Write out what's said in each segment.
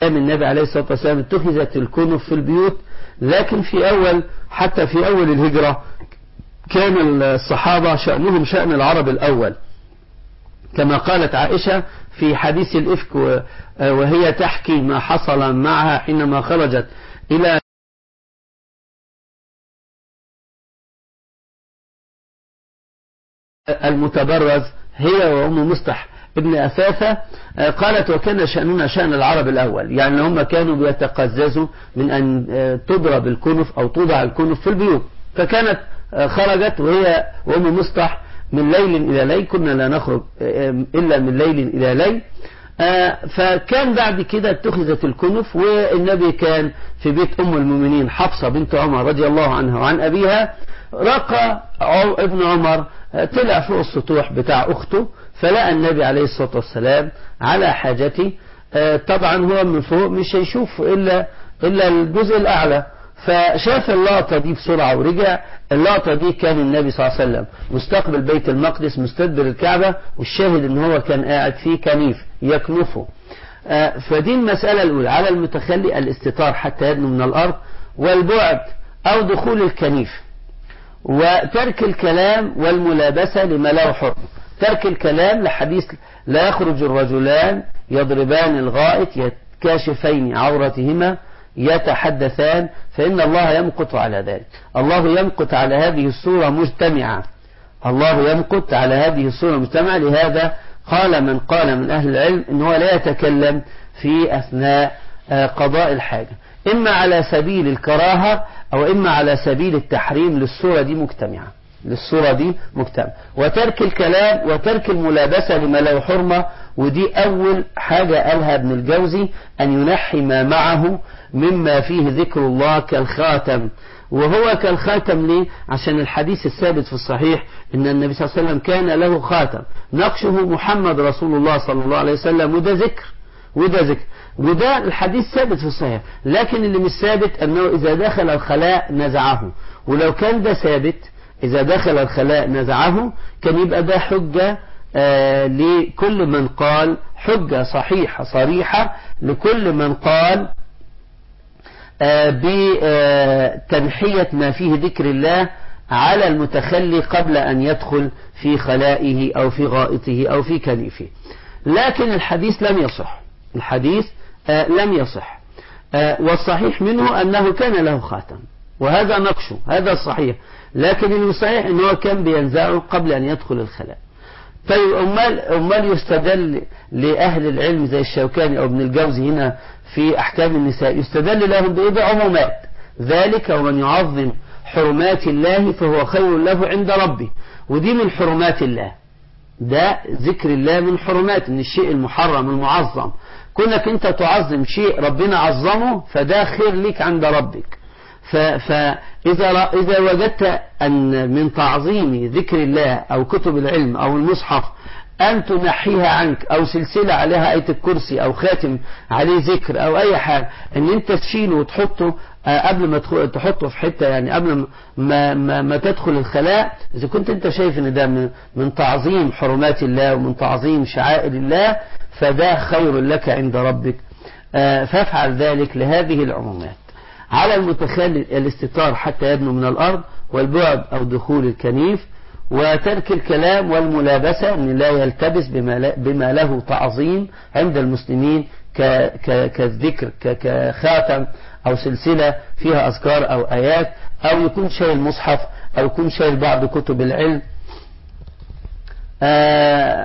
أيام النبي عليه الصلاة والسلام اتخذت الكنف في البيوت لكن في أول حتى في أول الهجرة كان الصحابة شأنهم شأن العرب الأول كما قالت عائشة في حديث الإفك وهي تحكي ما حصل معها حينما خرجت إلى المتبرز هي وأم مصطح ابن أثاثة قالت وكان شأننا شأن العرب الأول يعني هم كانوا بيتقززوا من أن تضرب الكنف أو توضع الكنف في البيوت فكانت خرجت وهي وأم مصطح من ليل إلى ليل كنا لا نخرج إلا من ليل إلى ليل فكان بعد كده اتخذت الكنف والنبي كان في بيت أم المؤمنين حفصة بنت عمر رضي الله عنها وعن أبيها رقى ابن عمر طلع فوق السطوح بتاع أخته فلقى النبي عليه الصلاة والسلام على حاجته طبعا هو من فوق مش هيشوف إلا, إلا الجزء الأعلى فشاف اللقطة دي بسرعة ورجع اللقطة دي كان النبي صلى الله عليه وسلم مستقبل بيت المقدس مستدبر الكعبة والشاهد ان هو كان قاعد فيه كنيف يكنفه فدي المسألة الأولى على المتخلي الاستتار حتى يدنو من الأرض والبعد أو دخول الكنيف وترك الكلام والملابسة لما له حكم ترك الكلام لحديث لا يخرج الرجلان يضربان الغائط يتكاشفين عورتهما يتحدثان فإن الله يمقت على ذلك الله يمقت على هذه الصورة مجتمعة الله يمقت على هذه الصورة مجتمعة لهذا قال من قال من أهل العلم أنه لا يتكلم في أثناء قضاء الحاجة إما على سبيل الكراهة أو إما على سبيل التحريم للصورة دي مجتمعة للصورة دي مجتمع وترك الكلام وترك الملابسة لما له حرمة ودي أول حاجة قالها ابن الجوزي أن ينحي ما معه مما فيه ذكر الله كالخاتم وهو كالخاتم ليه عشان الحديث الثابت في الصحيح ان النبي صلى الله عليه وسلم كان له خاتم نقشه محمد رسول الله صلى الله عليه وسلم وده ذكر وده ذكر وده الحديث ثابت في الصحيح لكن اللي مش ثابت انه اذا دخل الخلاء نزعه ولو كان ده ثابت اذا دخل الخلاء نزعه كان يبقى ده حجة آه لكل من قال حجة صحيحة صريحة لكل من قال بتنحية ما فيه ذكر الله على المتخلي قبل أن يدخل في خلائه أو في غائطه أو في كنيفه لكن الحديث لم يصح الحديث لم يصح والصحيح منه أنه كان له خاتم وهذا نقشه هذا الصحيح لكن الصحيح أنه كان بينزعه قبل أن يدخل الخلاء طيب أمال, أمال يستدل لأهل العلم زي الشوكاني أو ابن الجوزي هنا في أحكام النساء يستدل لهم بإيه بعمومات ذلك ومن يعظم حرمات الله فهو خير له عند ربه ودي من حرمات الله ده ذكر الله من حرمات من الشيء المحرم المعظم كونك انت تعظم شيء ربنا عظمه فده خير لك عند ربك فإذا إذا وجدت أن من تعظيم ذكر الله أو كتب العلم أو المصحف أن تنحيها عنك أو سلسلة عليها آية الكرسي أو خاتم عليه ذكر أو أي حاجة أن أنت تشيله وتحطه قبل ما تحطه في حتة يعني قبل ما, ما, ما تدخل الخلاء إذا كنت أنت شايف أن ده من, من تعظيم حرمات الله ومن تعظيم شعائر الله فده خير لك عند ربك فافعل ذلك لهذه العمومات على المتخلي الاستتار حتى يدنو من الأرض والبعد أو دخول الكنيف وترك الكلام والملابسة أن لا يلتبس بما, بما له تعظيم عند المسلمين كالذكر كخاتم أو سلسلة فيها أذكار أو آيات أو يكون شايل مصحف أو يكون شايل بعض كتب العلم آه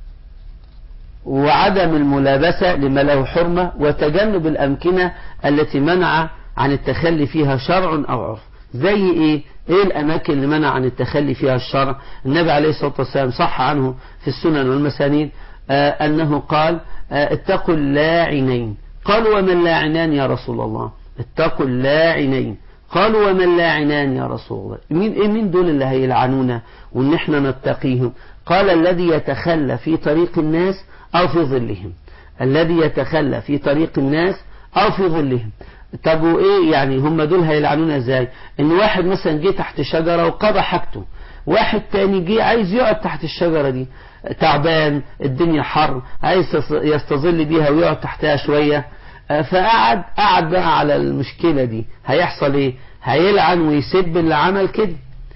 وعدم الملابسة لما له حرمة وتجنب الأمكنة التي منع عن التخلي فيها شرع أو عرف زي إيه إيه الأماكن اللي منع عن التخلي فيها الشرع النبي عليه الصلاة والسلام صح عنه في السنن والمسانيد آه أنه قال آه اتقوا اللاعنين قالوا ومن لاعنان يا رسول الله اتقوا اللاعنين قالوا ومن لاعنان يا رسول الله مين إيه مين دول اللي هيلعنونا وإن احنا نتقيهم قال الذي يتخلى في طريق الناس أو في ظلهم الذي يتخلى في طريق الناس أو في ظلهم طب وايه يعني هم دول هيلعنونا ازاي ان واحد مثلا جه تحت شجرة وقضى حاجته واحد تاني جه عايز يقعد تحت الشجرة دي تعبان الدنيا حر عايز يستظل بيها ويقعد تحتها شوية فقعد قعد بقى على المشكلة دي هيحصل ايه هيلعن ويسب اللي عمل كده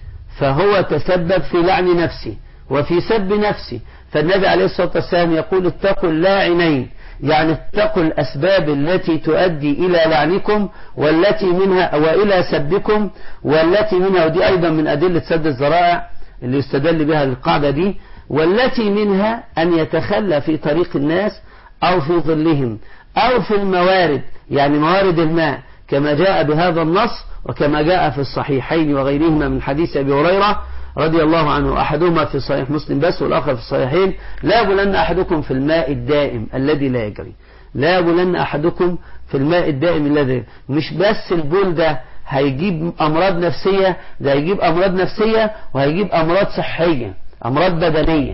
فهو تسبب في لعن نفسه وفي سب نفسه فالنبي عليه الصلاة والسلام يقول اتقوا اللاعنين يعني اتقوا الأسباب التي تؤدي إلى لعنكم والتي منها وإلى سبكم والتي منها ودي أيضا من أدلة سد الذرائع اللي يستدل بها القاعدة دي والتي منها أن يتخلى في طريق الناس أو في ظلهم أو في الموارد يعني موارد الماء كما جاء بهذا النص وكما جاء في الصحيحين وغيرهما من حديث أبي هريرة رضي الله عنه أحدهما في صحيح مسلم بس والآخر في الصحيحين لا يبولن أحدكم في الماء الدائم الذي لا يجري لا يبولن أحدكم في الماء الدائم الذي مش بس البول ده هيجيب أمراض نفسية ده هيجيب أمراض نفسية وهيجيب أمراض صحية أمراض بدنية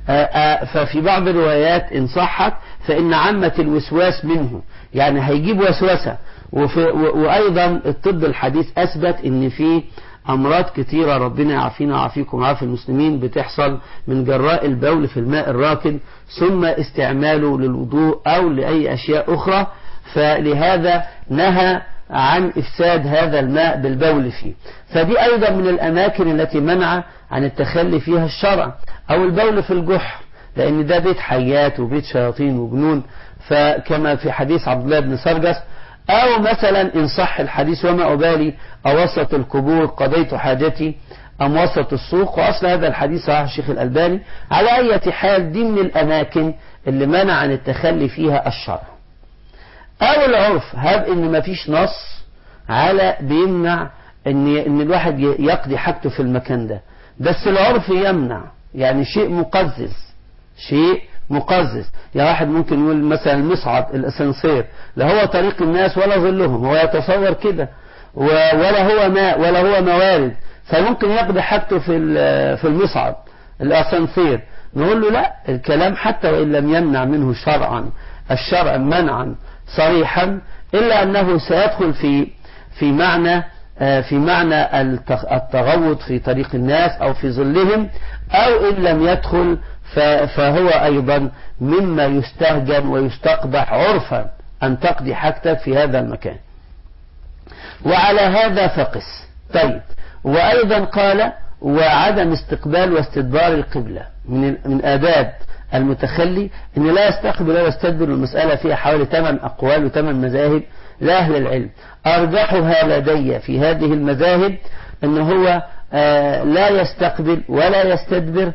ففي بعض الروايات إن صحت فإن عامة الوسواس منه يعني هيجيب وسوسة وأيضا الطب الحديث أثبت إن في أمراض كتيرة ربنا يعافينا ويعافيكم ويعافي المسلمين بتحصل من جراء البول في الماء الراكد ثم استعماله للوضوء أو لأي أشياء أخرى فلهذا نهى عن إفساد هذا الماء بالبول فيه فدي أيضا من الأماكن التي منع عن التخلي فيها الشرع أو البول في الجحر لأن ده بيت حيات وبيت شياطين وجنون فكما في حديث عبد الله بن سرجس أو مثلا إن صح الحديث وما أبالي أوسط القبور قضيت حاجتي أم وسط السوق وأصل هذا الحديث صحيح الشيخ الألباني على أي حال دي من الأماكن اللي منع عن التخلي فيها الشرع أو العرف هب إن مفيش نص على بيمنع إن إن الواحد يقضي حاجته في المكان ده بس العرف يمنع يعني شيء مقزز شيء مقزز يعني واحد ممكن يقول مثلا المصعد الاسانسير لا هو طريق الناس ولا ظلهم هو يتصور كده ولا هو ماء ولا هو موارد فممكن يقضي حاجته في في المصعد الاسانسير نقول له لا الكلام حتى وان لم يمنع منه شرعا الشرع منعا صريحا الا انه سيدخل في في معنى في معنى التغوط في طريق الناس او في ظلهم او ان لم يدخل فهو أيضا مما يستهجن ويستقبح عرفا أن تقضي حاجتك في هذا المكان وعلى هذا فقس طيب وأيضا قال وعدم استقبال واستدبار القبلة من من آداب المتخلي أن لا يستقبل ولا يستدبر المسألة فيها حوالي ثمان أقوال وثمان مذاهب لأهل العلم أرجحها لدي في هذه المذاهب أن هو لا يستقبل ولا يستدبر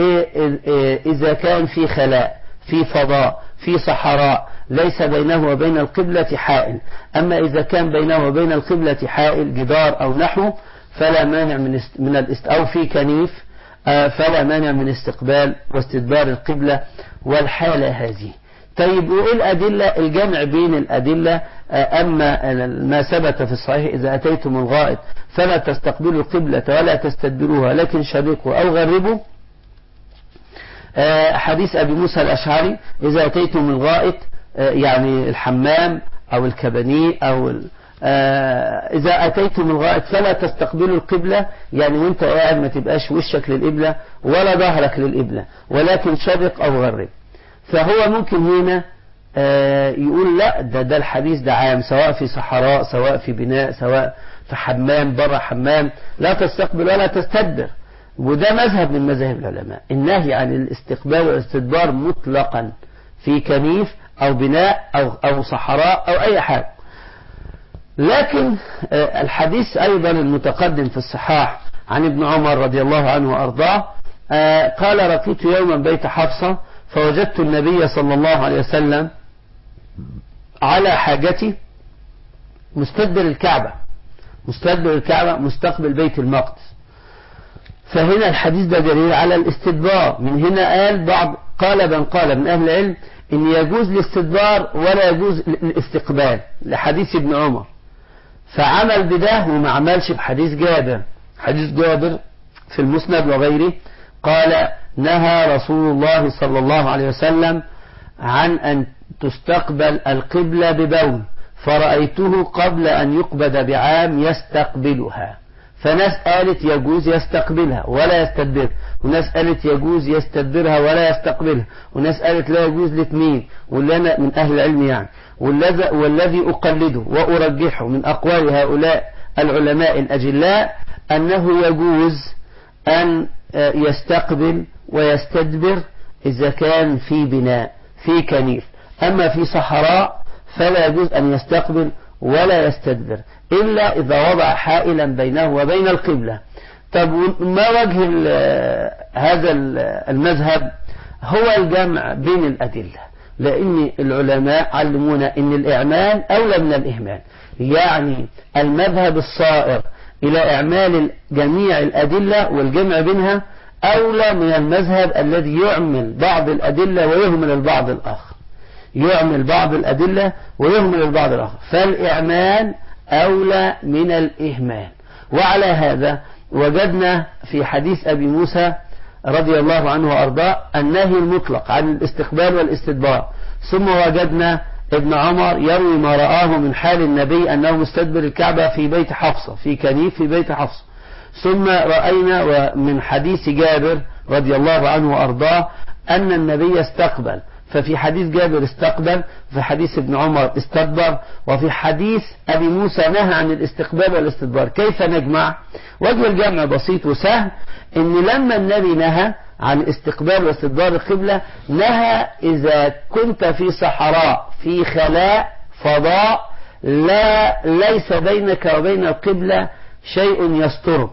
إذا كان في خلاء في فضاء في صحراء ليس بينه وبين القبلة حائل أما إذا كان بينه وبين القبلة حائل جدار أو نحو فلا مانع من من الاست أو في كنيف فلا مانع من استقبال واستدبار القبلة والحالة هذه طيب وإيه الأدلة الجمع بين الأدلة أما ما ثبت في الصحيح إذا أتيتم الغائط فلا تستقبلوا القبلة ولا تستدبروها لكن شرقوا أو غربوا حديث أبي موسى الأشعري إذا أتيتم الغائط يعني الحمام أو الكبني أو إذا أتيتم الغائط فلا تستقبلوا القبلة يعني وانت قاعد ما تبقاش وشك للقبلة ولا ظهرك للقبلة ولكن شرق أو غرب فهو ممكن هنا يقول لا ده ده الحديث ده عام سواء في صحراء سواء في بناء سواء في حمام بره حمام لا تستقبل ولا تستدبر وده مذهب من مذاهب العلماء النهي عن الاستقبال والاستدبار مطلقا في كنيف أو بناء أو, أو صحراء أو أي حاجة لكن الحديث أيضا المتقدم في الصحاح عن ابن عمر رضي الله عنه وأرضاه قال رقيت يوما بيت حفصة فوجدت النبي صلى الله عليه وسلم على حاجتي مستدبر الكعبة مستدبر الكعبة مستقبل بيت المقدس فهنا الحديث ده دليل على الاستدبار من هنا قال بعض قال من قال من أهل العلم إن يجوز الاستدبار ولا يجوز الاستقبال لحديث ابن عمر فعمل بده وما عملش بحديث جابر حديث جابر في المسند وغيره قال نهى رسول الله صلى الله عليه وسلم عن أن تستقبل القبلة ببول فرأيته قبل أن يقبض بعام يستقبلها فناس قالت يجوز يستقبلها ولا يستدبرها وناس قالت يجوز يستدبرها ولا يستقبلها وناس قالت لا يجوز الاثنين واللي أنا من أهل العلم يعني والذي, والذي أقلده وأرجحه من أقوال هؤلاء العلماء الأجلاء أنه يجوز أن يستقبل ويستدبر إذا كان في بناء في كنيف أما في صحراء فلا يجوز أن يستقبل ولا يستدبر إلا إذا وضع حائلا بينه وبين القبلة طب ما وجه هذا المذهب هو الجمع بين الأدلة لأن العلماء علمونا أن الإعمال أولى من الإهمال يعني المذهب الصائر إلى إعمال جميع الأدلة والجمع بينها أولى من المذهب الذي يعمل بعض الأدلة ويهمل البعض الآخر يعمل بعض الأدلة ويهمل البعض الآخر فالإعمال أولى من الإهمال وعلى هذا وجدنا في حديث أبي موسى رضي الله عنه وأرضاه النهي المطلق عن الاستقبال والاستدبار ثم وجدنا ابن عمر يروي ما رآه من حال النبي أنه مستدبر الكعبة في بيت حفصة في كنيف في بيت حفصة ثم رأينا من حديث جابر رضي الله عنه وأرضاه أن النبي استقبل ففي حديث جابر استقبل في حديث ابن عمر استدبر وفي حديث أبي موسى نهى عن الاستقبال والاستدبار كيف نجمع وجه الجمع بسيط وسهل ان لما النبي نهى عن استقبال واستدبار القبلة نهى إذا كنت في صحراء في خلاء فضاء لا ليس بينك وبين القبلة شيء يستره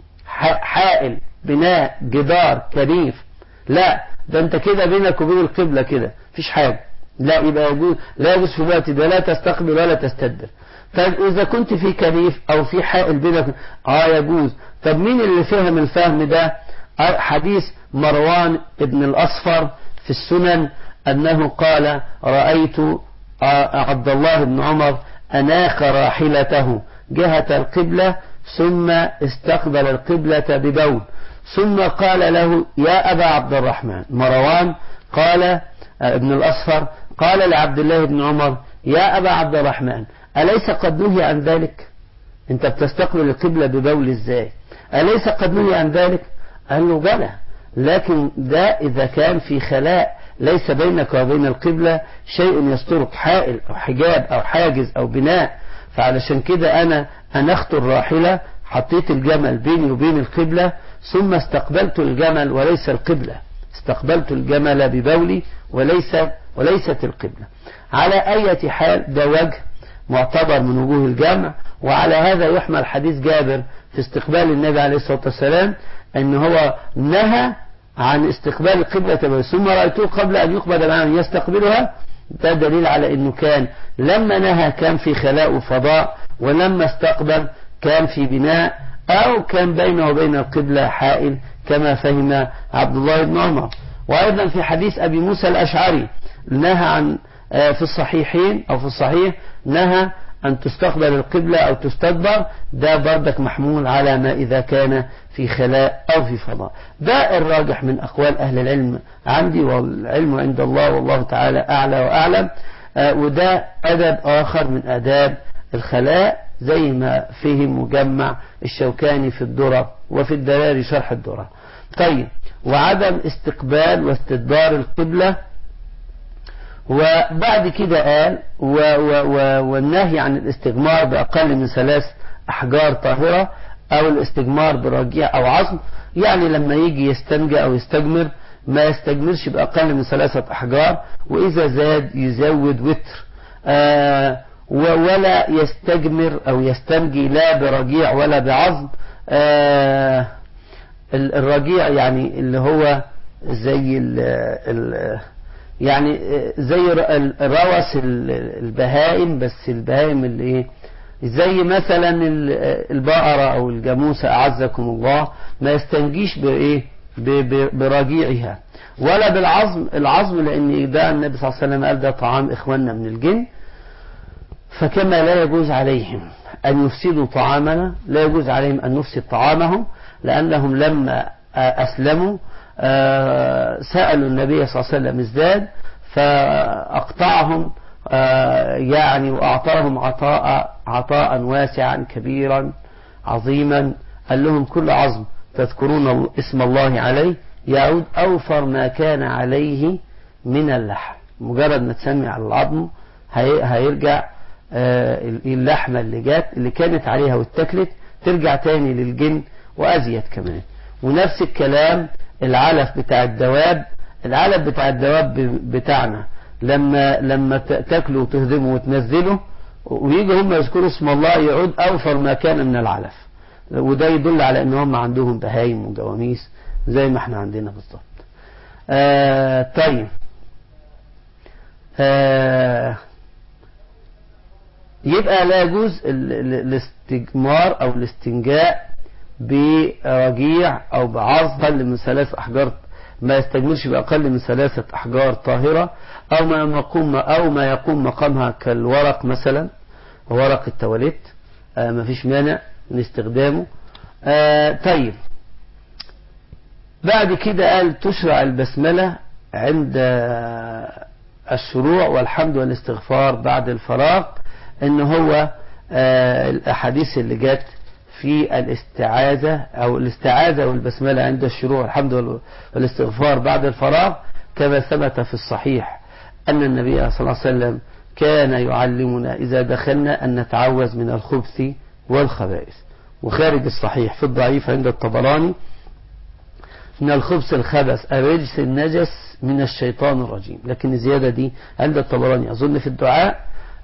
حائل بناء جدار كنيف لا ده انت كده بينك وبين القبلة كده مفيش حاجة لا يبقى يجوز لا يجوز في الوقت ده لا تستقبل ولا تستدبر طيب إذا كنت في كنيف أو في حائل بينك آه يجوز طب مين اللي فهم الفهم ده حديث مروان ابن الأصفر في السنن أنه قال رأيت عبد الله بن عمر أناخ راحلته جهة القبلة ثم استقبل القبلة ببول ثم قال له يا أبا عبد الرحمن مروان قال ابن الأصفر قال لعبد الله بن عمر يا أبا عبد الرحمن أليس قد نهي عن ذلك انت بتستقبل القبلة ببول ازاي أليس قد نهي عن ذلك قال له بلى لكن ده إذا كان في خلاء ليس بينك وبين القبلة شيء يسترك حائل أو حجاب أو حاجز أو بناء فعلشان كده أنا أنخت الراحلة حطيت الجمل بيني وبين القبلة ثم استقبلت الجمل وليس القبلة استقبلت الجمل ببولي وليس وليست القبلة على أي حال ده وجه معتبر من وجوه الجمع وعلى هذا يحمل حديث جابر في استقبال النبي عليه الصلاة والسلام أن هو نهى عن استقبال القبلة ثم رأيته قبل أن يقبل معه يستقبلها ده دليل على أنه كان لما نهى كان في خلاء وفضاء ولما استقبل كان في بناء أو كان بينه وبين القبلة حائل كما فهم عبد الله بن عمر وأيضا في حديث أبي موسى الأشعري نهى عن في الصحيحين أو في الصحيح نهى أن تستقبل القبلة أو تستدبر ده بردك محمول على ما إذا كان في خلاء أو في فضاء ده الراجح من أقوال أهل العلم عندي والعلم عند الله والله تعالى أعلى وأعلم وده أدب آخر من أداب الخلاء زي ما فهم مجمع الشوكاني في الدرة وفي الدراري شرح الدرة طيب وعدم استقبال واستدبار القبلة وبعد كده قال و و و والنهي عن الاستجمار بأقل من ثلاث أحجار طاهرة أو الاستجمار برجيع أو عظم يعني لما يجي يستنجى أو يستجمر ما يستجمرش بأقل من ثلاثة أحجار وإذا زاد يزود وتر آه ولا يستجمر أو يستنجي لا برجيع ولا بعظم آه الرجيع يعني اللي هو زي ال ال يعني زي روس البهائم بس البهائم اللي ايه زي مثلا البقرة او الجاموسة اعزكم الله ما يستنجيش بايه برجيعها ولا بالعظم العظم لان ده النبي صلى الله عليه وسلم قال ده طعام اخواننا من الجن فكما لا يجوز عليهم ان يفسدوا طعامنا لا يجوز عليهم ان نفسد طعامهم لانهم لما اسلموا سألوا النبي صلى الله عليه وسلم ازداد فأقطعهم يعني وأعطاهم عطاء عطاء واسعا كبيرا عظيما قال لهم كل عظم تذكرون اسم الله عليه يعود أوفر ما كان عليه من اللحم مجرد ما تسمي على العظم هي هيرجع آه، اللحمة اللي جات اللي كانت عليها واتكلت ترجع تاني للجن وأزيد كمان ونفس الكلام العلف بتاع الدواب العلف بتاع الدواب بتاعنا لما لما تاكله وتهضمه وتنزله ويجي هم يذكروا اسم الله يعود أوفر ما كان من العلف وده يدل على ان هم عندهم بهايم وجواميس زي ما احنا عندنا بالظبط آه طيب آه يبقى لا يجوز الاستجمار او الاستنجاء برجيع او بعظم اقل من ثلاث احجار ما يستجملش باقل من ثلاثة احجار طاهرة او ما يقوم او ما يقوم مقامها كالورق مثلا ورق التواليت آه ما فيش مانع من استخدامه آه طيب بعد كده قال تشرع البسملة عند الشروع والحمد والاستغفار بعد الفراغ ان هو آه الاحاديث اللي جت في الاستعاذة او الاستعاذة والبسملة عند الشروع والحمد والاستغفار بعد الفراغ كما ثبت في الصحيح ان النبي صلى الله عليه وسلم كان يعلمنا اذا دخلنا ان نتعوذ من الخبث والخبائث وخارج الصحيح في الضعيف عند الطبراني من الخبث الخبث الرجس النجس من الشيطان الرجيم لكن الزيادة دي عند الطبراني أظن في الدعاء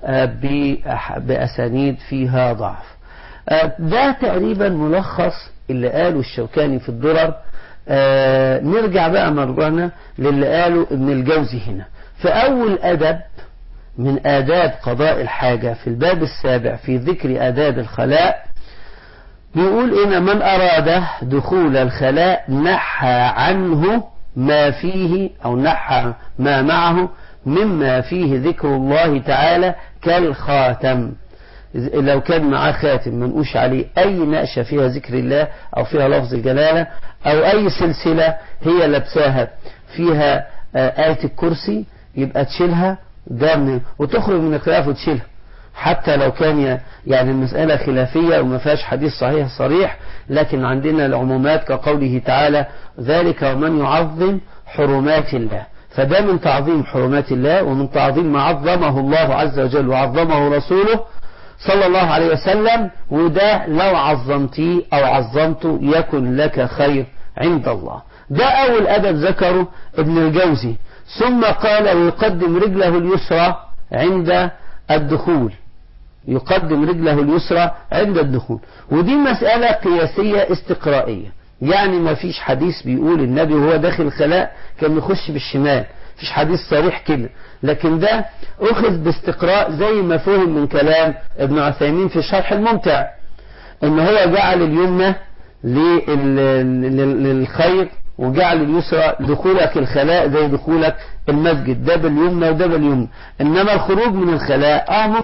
بأسانيد فيها ضعف ده تقريبا ملخص اللي قاله الشوكاني في الدرر نرجع بقى مرجعنا للي قاله ابن الجوزي هنا في أول أدب من آداب قضاء الحاجة في الباب السابع في ذكر آداب الخلاء بيقول إن من أراد دخول الخلاء نحى عنه ما فيه أو نحى ما معه مما فيه ذكر الله تعالى كالخاتم لو كان معاه خاتم منقوش عليه أي نقشة فيها ذكر الله أو فيها لفظ الجلالة أو أي سلسلة هي لبساها فيها آية الكرسي يبقى تشيلها ده من وتخرج من الخلاف وتشيلها حتى لو كان يعني المسألة خلافية وما فيهاش حديث صحيح صريح لكن عندنا العمومات كقوله تعالى ذلك ومن يعظم حرمات الله فده من تعظيم حرمات الله ومن تعظيم ما عظمه الله عز وجل وعظمه رسوله صلى الله عليه وسلم وده لو عظمتيه أو عظمته يكن لك خير عند الله ده أول أدب ذكره ابن الجوزي ثم قال ويقدم رجله اليسرى عند الدخول يقدم رجله اليسرى عند الدخول ودي مسألة قياسية استقرائية يعني ما فيش حديث بيقول النبي وهو داخل الخلاء كان يخش بالشمال فيش حديث صريح كده لكن ده أخذ باستقراء زي ما فهم من كلام ابن عثيمين في الشرح الممتع ان هو جعل اليمنى للخير وجعل اليسرى دخولك الخلاء زي دخولك المسجد ده باليمنى وده باليمنى انما الخروج من الخلاء اه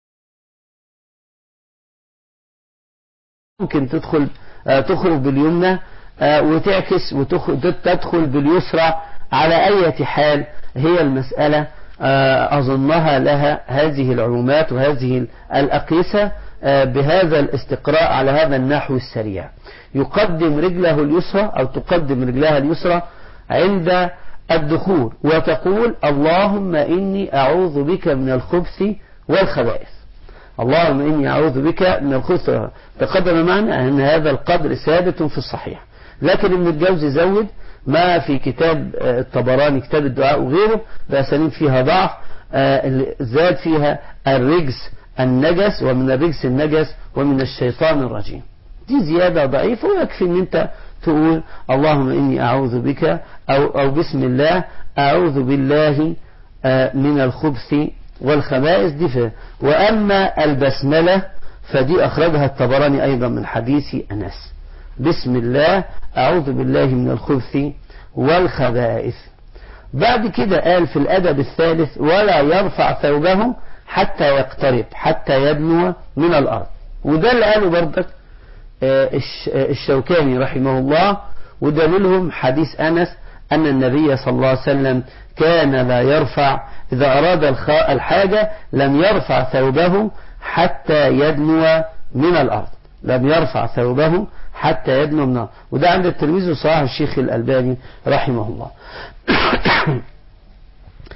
ممكن تدخل آه تخرج باليمنى آه وتعكس وتدخل باليسرى على أي حال هي المسألة آه أظنها لها هذه العلومات وهذه الأقيسة بهذا الاستقراء على هذا النحو السريع يقدم رجله اليسرى أو تقدم رجلها اليسرى عند الدخول وتقول اللهم إني أعوذ بك من الخبث والخبائث اللهم إني أعوذ بك من الخبث تقدم معنا أن هذا القدر ثابت في الصحيح لكن ابن الجوزي زود ما في كتاب الطبراني كتاب الدعاء وغيره بأسانيد فيها ضعف زاد فيها الرجس النجس ومن الرجس النجس ومن الشيطان الرجيم دي زيادة ضعيفة ويكفي ان انت تقول اللهم اني اعوذ بك او, أو بسم الله اعوذ بالله من الخبث والخبائث دي فيه. واما البسملة فدي اخرجها الطبراني ايضا من حديث انس بسم الله اعوذ بالله من الخبث والخبائث بعد كده قال في الادب الثالث ولا يرفع ثوبه حتى يقترب حتى يدنو من الأرض وده اللي قاله برضك الشوكاني رحمه الله ودليلهم حديث أنس أن النبي صلى الله عليه وسلم كان لا يرفع إذا أراد الحاجة لم يرفع ثوبه حتى يدنو من الأرض لم يرفع ثوبه حتى يدنو من الأرض وده عند التلميذ صحيح الشيخ الألباني رحمه الله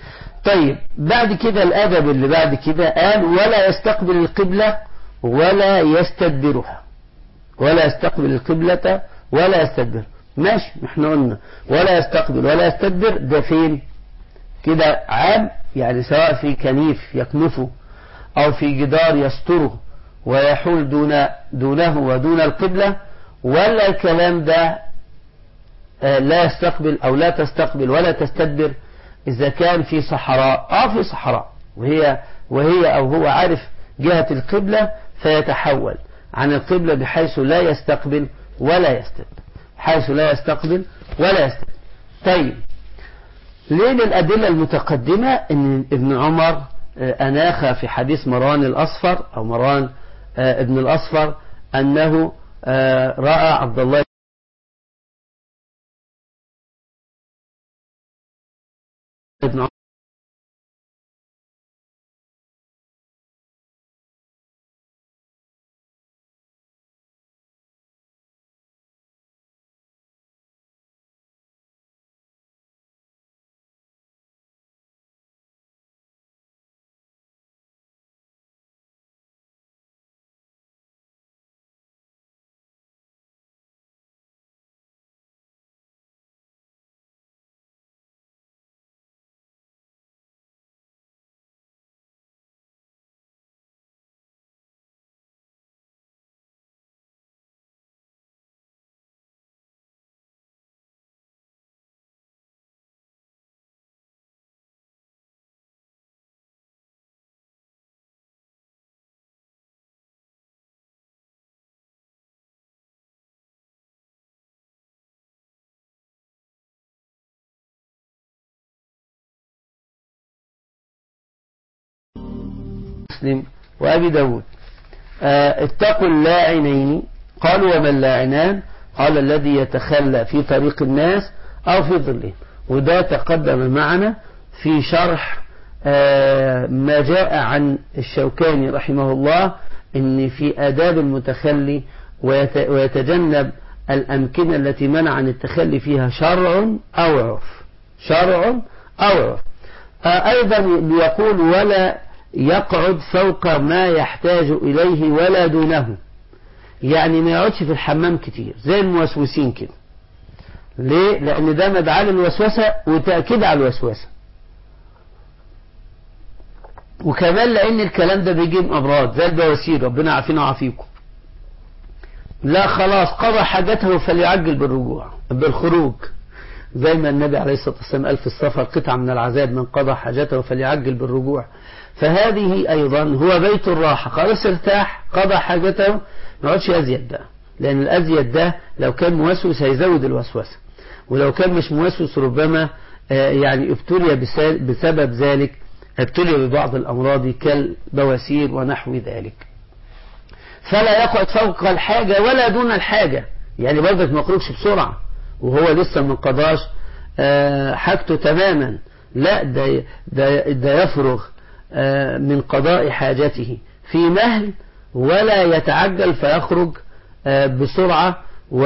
طيب بعد كده الأدب اللي بعد كده قال ولا يستقبل القبلة ولا يستدبرها ولا يستقبل القبلة ولا يستدبر ماشي احنا قلنا ولا يستقبل ولا يستدبر ده فين كده عام يعني سواء في كنيف يكنفه أو في جدار يستره ويحول دون دونه ودون القبلة ولا الكلام ده لا يستقبل أو لا تستقبل ولا تستدبر إذا كان في صحراء آه في صحراء وهي وهي أو هو عارف جهة القبلة فيتحول عن القبلة بحيث لا يستقبل ولا يستدبر حيث لا يستقبل ولا يستدبر طيب ليه الأدلة المتقدمة أن ابن عمر أناخ في حديث مروان الأصفر أو مروان ابن الأصفر أنه رأى عبد الله ابن عمر مسلم وأبي داود آه اتقوا اللاعنين قالوا وما اللاعنان قال الذي يتخلى في طريق الناس أو في ظلهم وده تقدم معنا في شرح آه ما جاء عن الشوكاني رحمه الله ان في آداب المتخلي ويتجنب الأمكنة التي منع عن التخلي فيها شرع أو عرف شرع أو عرف آه أيضا يقول ولا يقعد فوق ما يحتاج إليه ولا دونه يعني ما يقعدش في الحمام كتير زي الموسوسين كده ليه؟ لأن ده مدعاة للوسوسة وتأكيد على الوسوسة وكمان لأن الكلام ده بيجيب أمراض زي البواسير ربنا عافينا وعافيكم لا خلاص قضى حاجته فليعجل بالرجوع بالخروج زي ما النبي عليه الصلاة والسلام قال في السفر قطعة من العذاب من قضى حاجته فليعجل بالرجوع فهذه أيضا هو بيت الراحة خلاص ارتاح قضى حاجته ما يقعدش أزيد ده لأن الأزيد ده لو كان موسوس هيزود الوسوسة ولو كان مش موسوس ربما يعني ابتلي بسبب ذلك ابتلي ببعض الأمراض كالبواسير ونحو ذلك فلا يقعد فوق الحاجة ولا دون الحاجة يعني برضك ما يخرجش بسرعة وهو لسه ما قضاش حاجته تماما لا ده, ده, ده يفرغ من قضاء حاجته في مهل ولا يتعجل فيخرج بسرعة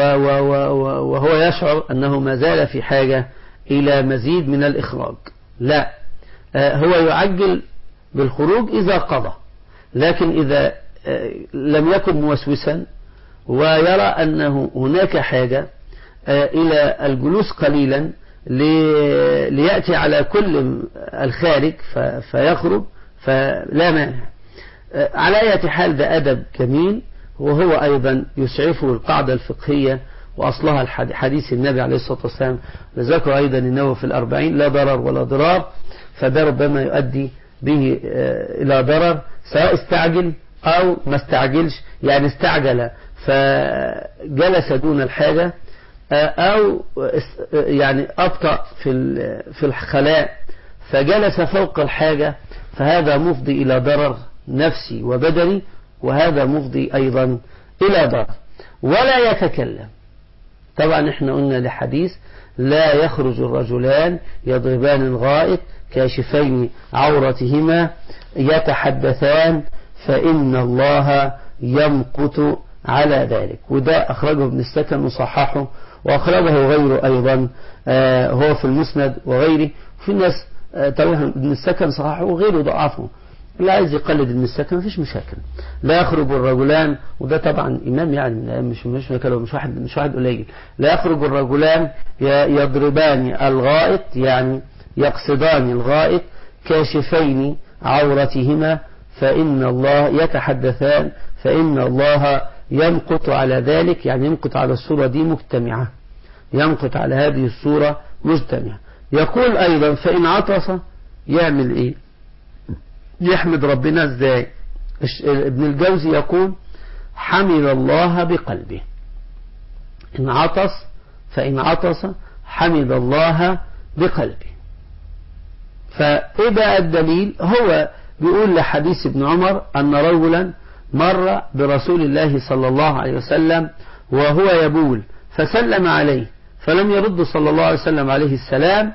وهو يشعر أنه ما زال في حاجة إلى مزيد من الإخراج لا هو يعجل بالخروج إذا قضى لكن إذا لم يكن موسوسا ويرى أنه هناك حاجة إلى الجلوس قليلا ليأتي على كل الخارج فيخرج فلا مانع على أي حال ده أدب جميل وهو أيضا يسعفه القاعدة الفقهية وأصلها حديث النبي عليه الصلاة والسلام لذكر أيضا أنه في الأربعين لا ضرر ولا ضرار فده ربما يؤدي به إلى ضرر سواء استعجل أو ما استعجلش يعني استعجل فجلس دون الحاجة أو يعني أبطأ في في الخلاء فجلس فوق الحاجة فهذا مفضي إلى ضرر نفسي وبدني وهذا مفضي أيضا إلى ضرر ولا يتكلم طبعا احنا قلنا لحديث لا يخرج الرجلان يضربان الغائط كاشفين عورتهما يتحدثان فإن الله يمقت على ذلك وده أخرجه ابن السكن وصححه وأخرجه غيره أيضا هو في المسند وغيره في ناس طبعا ابن السكن صححه وغيره ضعفه اللي عايز يقلد ابن السكن مفيش مشاكل لا يخرج الرجلان وده طبعا امام يعني مش مش مش واحد مش واحد قليل لا يخرج الرجلان يضربان الغائط يعني يقصدان الغائط كاشفين عورتهما فإن الله يتحدثان فإن الله يمقت على ذلك يعني يمقت على الصورة دي مجتمعة يمقت على هذه الصورة مجتمعة يقول أيضا فإن عطس يعمل إيه يحمد ربنا ازاي ابن الجوزي يقول حمد الله بقلبه إن عطس فإن عطس حمد الله بقلبه فإيه بقى الدليل هو بيقول لحديث ابن عمر أن رجلا مر برسول الله صلى الله عليه وسلم وهو يبول فسلم عليه فلم يرد صلى الله عليه وسلم عليه السلام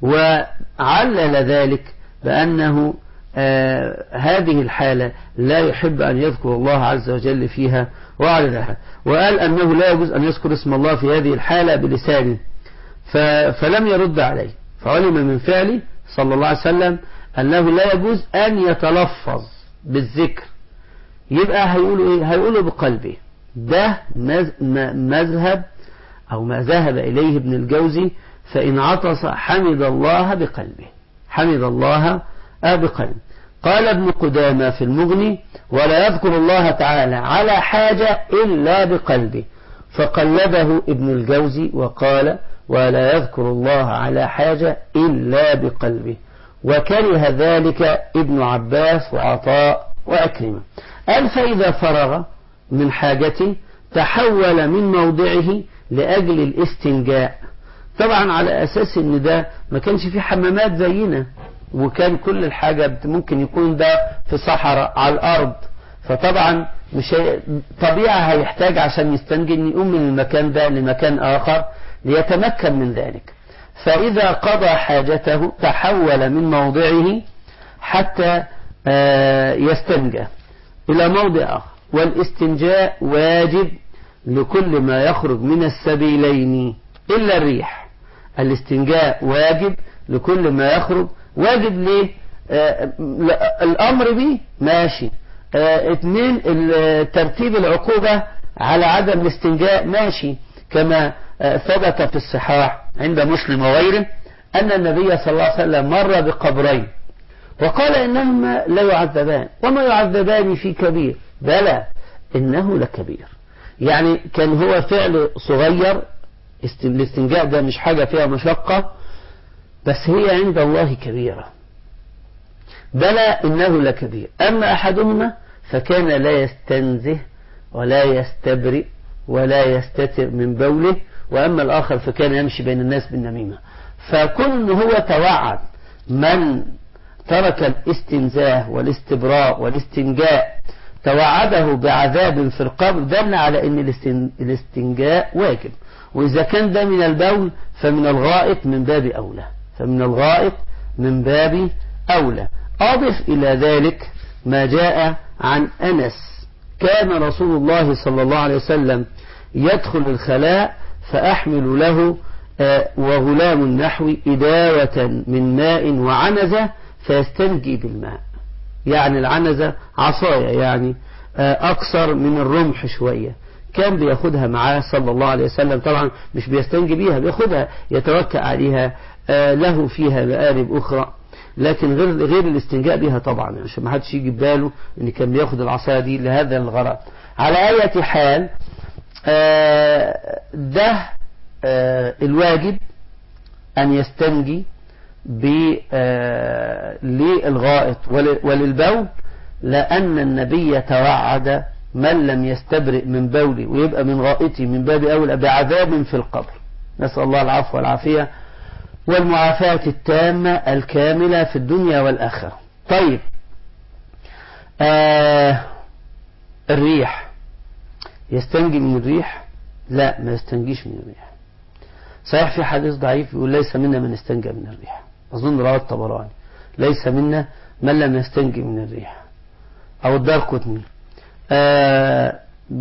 وعلل ذلك بأنه آه هذه الحالة لا يحب أن يذكر الله عز وجل فيها وعللها وقال أنه لا يجوز أن يذكر اسم الله في هذه الحالة بلسانه فلم يرد عليه فعلم من فعله صلى الله عليه وسلم أنه لا يجوز أن يتلفظ بالذكر يبقى هيقولوا إيه هيقولوا بقلبه ده مذهب أو ما ذهب إليه ابن الجوزي فإن عطس حمد الله بقلبه حمد الله بقلبه قال ابن قدامة في المغني ولا يذكر الله تعالى على حاجة إلا بقلبه فقلده ابن الجوزي وقال ولا يذكر الله على حاجة إلا بقلبه وكره ذلك ابن عباس وعطاء وأكرمة قال فإذا فرغ من حاجته تحول من موضعه لأجل الاستنجاء طبعا على أساس ان ده ما كانش في حمامات زينا وكان كل الحاجة ممكن يكون ده في صحراء على الأرض فطبعا مش طبيعة هيحتاج عشان يستنجي ان يقوم من المكان ده لمكان آخر ليتمكن من ذلك فإذا قضى حاجته تحول من موضعه حتى يستنجى إلى موضع آخر والاستنجاء واجب لكل ما يخرج من السبيلين إلا الريح الاستنجاء واجب لكل ما يخرج واجب ليه آه الأمر به ماشي آه اثنين ترتيب العقوبة على عدم الاستنجاء ماشي كما آه ثبت في الصحاح عند مسلم وغيره أن النبي صلى الله عليه وسلم مر بقبرين وقال إنهما لا يعذبان وما يعذبان في كبير بلى إنه لكبير يعني كان هو فعل صغير الاستنجاء ده مش حاجة فيها مشقة بس هي عند الله كبيرة بلى إنه لكبير أما أحدهما فكان لا يستنزه ولا يستبرئ ولا يستتر من بوله وأما الآخر فكان يمشي بين الناس بالنميمة فكن هو توعد من ترك الاستنزاه والاستبراء والاستنجاء توعده بعذاب في القبر دل على ان الاستنجاء واجب واذا كان ده من البول فمن الغائط من باب اولى فمن الغائط من باب اولى اضف الى ذلك ما جاء عن انس كان رسول الله صلى الله عليه وسلم يدخل الخلاء فاحمل له وغلام نحوي إداوة من ماء وعنزة فيستنجي بالماء يعني العنزة عصاية يعني أقصر من الرمح شوية كان بياخدها معاه صلى الله عليه وسلم طبعا مش بيستنجي بيها بياخدها يتوكأ عليها له فيها مآرب أخرى لكن غير غير الاستنجاء بها طبعا عشان ما حدش يجي باله ان كان بياخد العصايه دي لهذا الغرض على اية حال ده الواجب أن يستنجي للغائط وللبول لأن النبي توعد من لم يستبرئ من بولي ويبقى من غائطي من باب أولى بعذاب في القبر نسأل الله العفو والعافية والمعافاة التامة الكاملة في الدنيا والآخرة طيب آه الريح يستنجي من الريح لا ما يستنجيش من الريح صحيح في حديث ضعيف يقول ليس منا من استنجى من الريح أظن رواه الطبراني ليس منا من لم يستنجي من الريح أو الدار قطني آه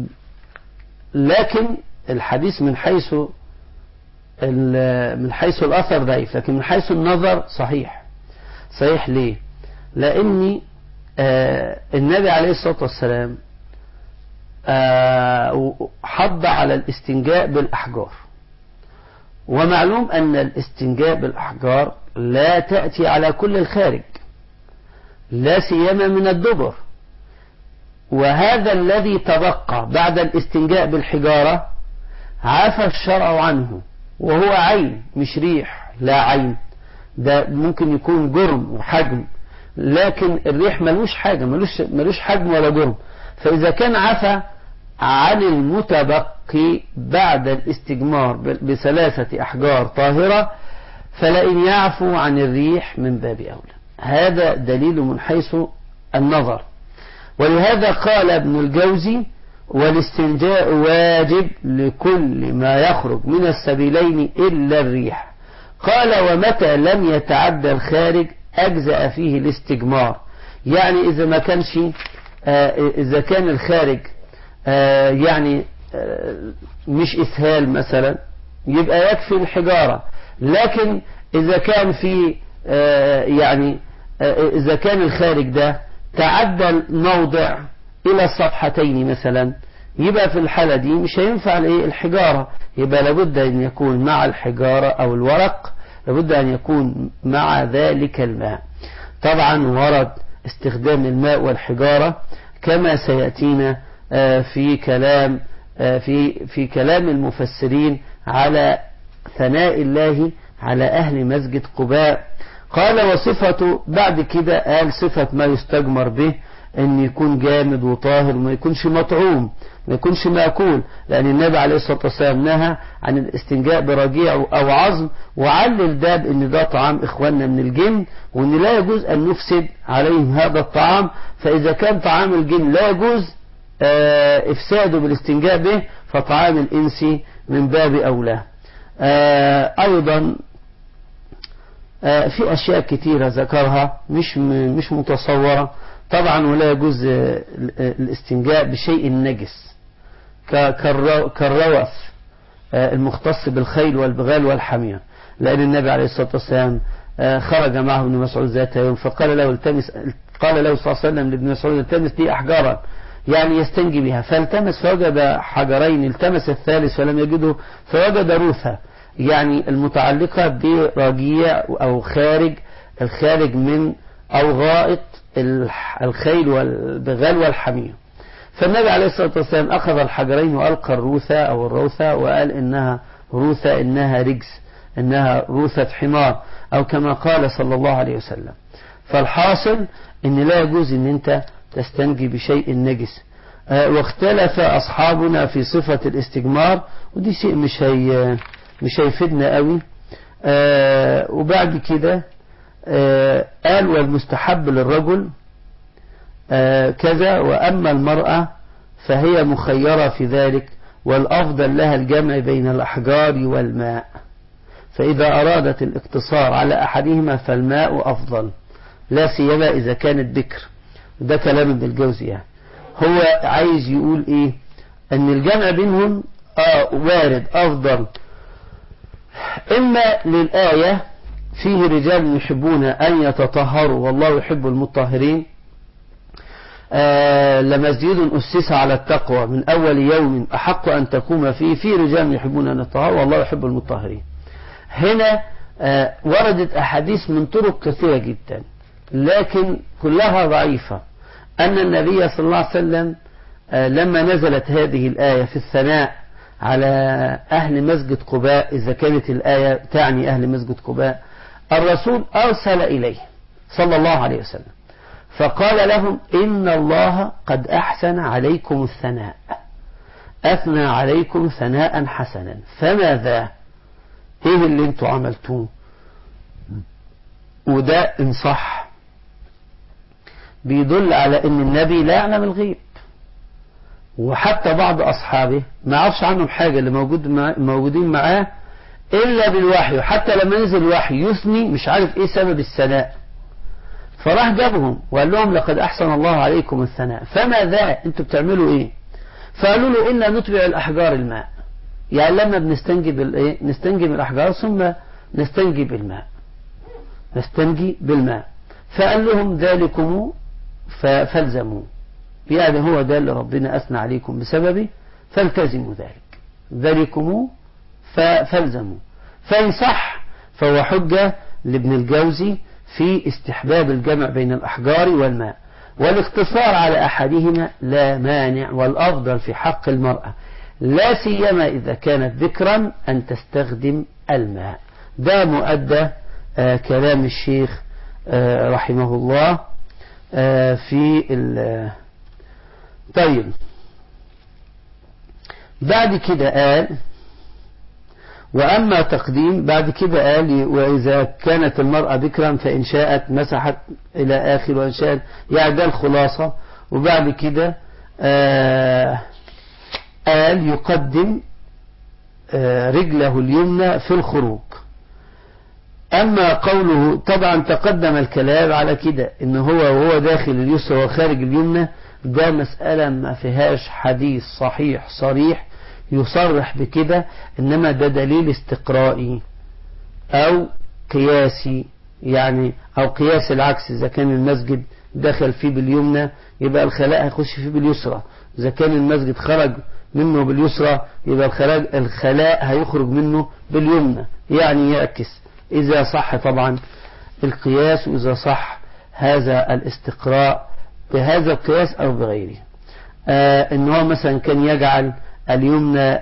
لكن الحديث من حيث من حيث الأثر ضعيف لكن من حيث النظر صحيح صحيح ليه لأني آه النبي عليه الصلاة والسلام آه حض على الاستنجاء بالأحجار ومعلوم أن الاستنجاء بالأحجار لا تأتي على كل الخارج لا سيما من الدبر وهذا الذي تبقى بعد الاستنجاء بالحجارة عفى الشرع عنه وهو عين مش ريح لا عين ده ممكن يكون جرم وحجم لكن الريح ملوش حاجة ملوش, ملوش حجم ولا جرم فإذا كان عفى عن المتبقي بعد الاستجمار بثلاثة أحجار طاهرة فلئن يعفو عن الريح من باب أولى هذا دليل من حيث النظر ولهذا قال ابن الجوزي والاستنجاء واجب لكل ما يخرج من السبيلين إلا الريح قال ومتى لم يتعدى الخارج أجزأ فيه الاستجمار يعني إذا ما كانش إذا كان الخارج يعني مش إسهال مثلا يبقى يكفي الحجارة لكن إذا كان في يعني إذا كان الخارج ده تعدى الموضع إلى الصفحتين مثلا يبقى في الحالة دي مش هينفع الحجارة يبقى لابد أن يكون مع الحجارة أو الورق لابد أن يكون مع ذلك الماء طبعا ورد استخدام الماء والحجارة كما سيأتينا في كلام في في كلام المفسرين على ثناء الله على أهل مسجد قباء قال وصفته بعد كده قال صفة ما يستجمر به ان يكون جامد وطاهر وما يكونش مطعوم ما يكونش مأكول لأن النبي عليه الصلاة والسلام نهى عن الاستنجاء برجيع أو عظم وعلل ده بأن ده طعام إخواننا من الجن وأن لا يجوز أن نفسد عليهم هذا الطعام فإذا كان طعام الجن لا يجوز آه إفساده بالاستنجاء به فطعام الإنس من باب أولى آه أيضا آه في أشياء كثيرة ذكرها مش مش متصورة طبعا ولا يجوز الاستنجاء بشيء نجس كالروث المختص بالخيل والبغال والحمير لأن النبي عليه الصلاة والسلام خرج معه ابن مسعود ذات يوم فقال له التمس قال له صلى الله عليه وسلم لابن مسعود التمس لي أحجارا يعني يستنجي بها فالتمس فوجد حجرين التمس الثالث فلم يجده فوجد روثة يعني المتعلقة برجيع أو خارج الخارج من أو غائط الخيل والبغال والحمير فالنبي عليه الصلاة والسلام أخذ الحجرين وألقى الروثة أو الروثة وقال إنها روثة إنها رجس إنها روثة حمار أو كما قال صلى الله عليه وسلم فالحاصل إن لا يجوز إن أنت تستنجي بشيء نجس آه واختلف أصحابنا في صفة الاستجمار ودي شيء مش هي مش هيفيدنا قوي آه وبعد كده آه قال والمستحب للرجل آه كذا وأما المرأة فهي مخيرة في ذلك والأفضل لها الجمع بين الأحجار والماء فإذا أرادت الاقتصار على أحدهما فالماء أفضل لا سيما إذا كانت بكر ده كلام ابن الجوزي يعني هو عايز يقول إيه أن الجمع بينهم آه وارد أفضل إما للآية فيه رجال يحبون أن يتطهروا والله يحب المطهرين آه لمسجد أسس على التقوى من أول يوم أحق أن تقوم فيه في رجال يحبون أن يتطهروا والله يحب المطهرين هنا آه وردت أحاديث من طرق كثيرة جدا لكن كلها ضعيفة أن النبي صلى الله عليه وسلم آه لما نزلت هذه الآية في الثناء على أهل مسجد قباء إذا كانت الآية تعني أهل مسجد قباء الرسول أرسل إليه صلى الله عليه وسلم فقال لهم إن الله قد أحسن عليكم الثناء أثنى عليكم ثناء حسنا فماذا إيه اللي انتوا عملتوه وده إن صح بيدل على أن النبي لا يعلم الغيب وحتى بعض أصحابه ما عرفش عنهم حاجة اللي موجود مع موجودين معاه إلا بالوحي وحتى لما نزل الوحي يثني مش عارف إيه سبب الثناء فراح جابهم وقال لهم لقد أحسن الله عليكم الثناء فماذا أنتوا بتعملوا إيه فقالوا له إنا نتبع الأحجار الماء يعني لما بنستنجي بالإيه نستنجي بالأحجار ثم نستنجي بالماء نستنجي بالماء فقال لهم ذلكم فالزموا يعني هو ده اللي ربنا أثنى عليكم بسببه فالتزموا ذلك ذلكم فالزموا فإن صح فهو حجة لابن الجوزي في استحباب الجمع بين الأحجار والماء والاقتصار على أحدهما لا مانع والأفضل في حق المرأة لا سيما إذا كانت ذكرا أن تستخدم الماء ده مؤدى آه كلام الشيخ آه رحمه الله آه في طيب بعد كده قال وأما تقديم بعد كده قال وإذا كانت المرأة ذكرا فإن شاءت مسحت إلى آخر وإن شاءت يعني ده الخلاصة وبعد كده آه قال يقدم آه رجله اليمنى في الخروج أما قوله طبعا تقدم الكلام على كده إن هو وهو داخل اليسرى وخارج اليمنى ده مسألة ما فيهاش حديث صحيح صريح يصرح بكده إنما ده دليل استقرائي أو قياسي يعني أو قياس العكس إذا كان المسجد دخل فيه باليمنى يبقى الخلاء هيخش فيه باليسرى إذا كان المسجد خرج منه باليسرى يبقى الخلاء, الخلاء هيخرج منه باليمنى يعني يعكس إذا صح طبعا القياس وإذا صح هذا الاستقراء بهذا القياس أو بغيره آه إن هو مثلا كان يجعل اليمنى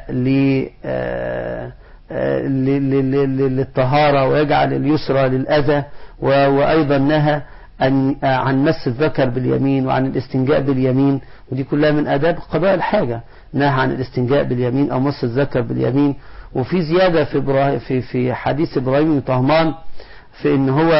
للطهارة ويجعل اليسرى للأذى وأيضا نهى عن عن مس الذكر باليمين وعن الاستنجاء باليمين ودي كلها من آداب قضاء الحاجة نهى عن الاستنجاء باليمين أو مس الذكر باليمين وفي زيادة في إبراهيم في في حديث إبراهيم بن طهمان في إن هو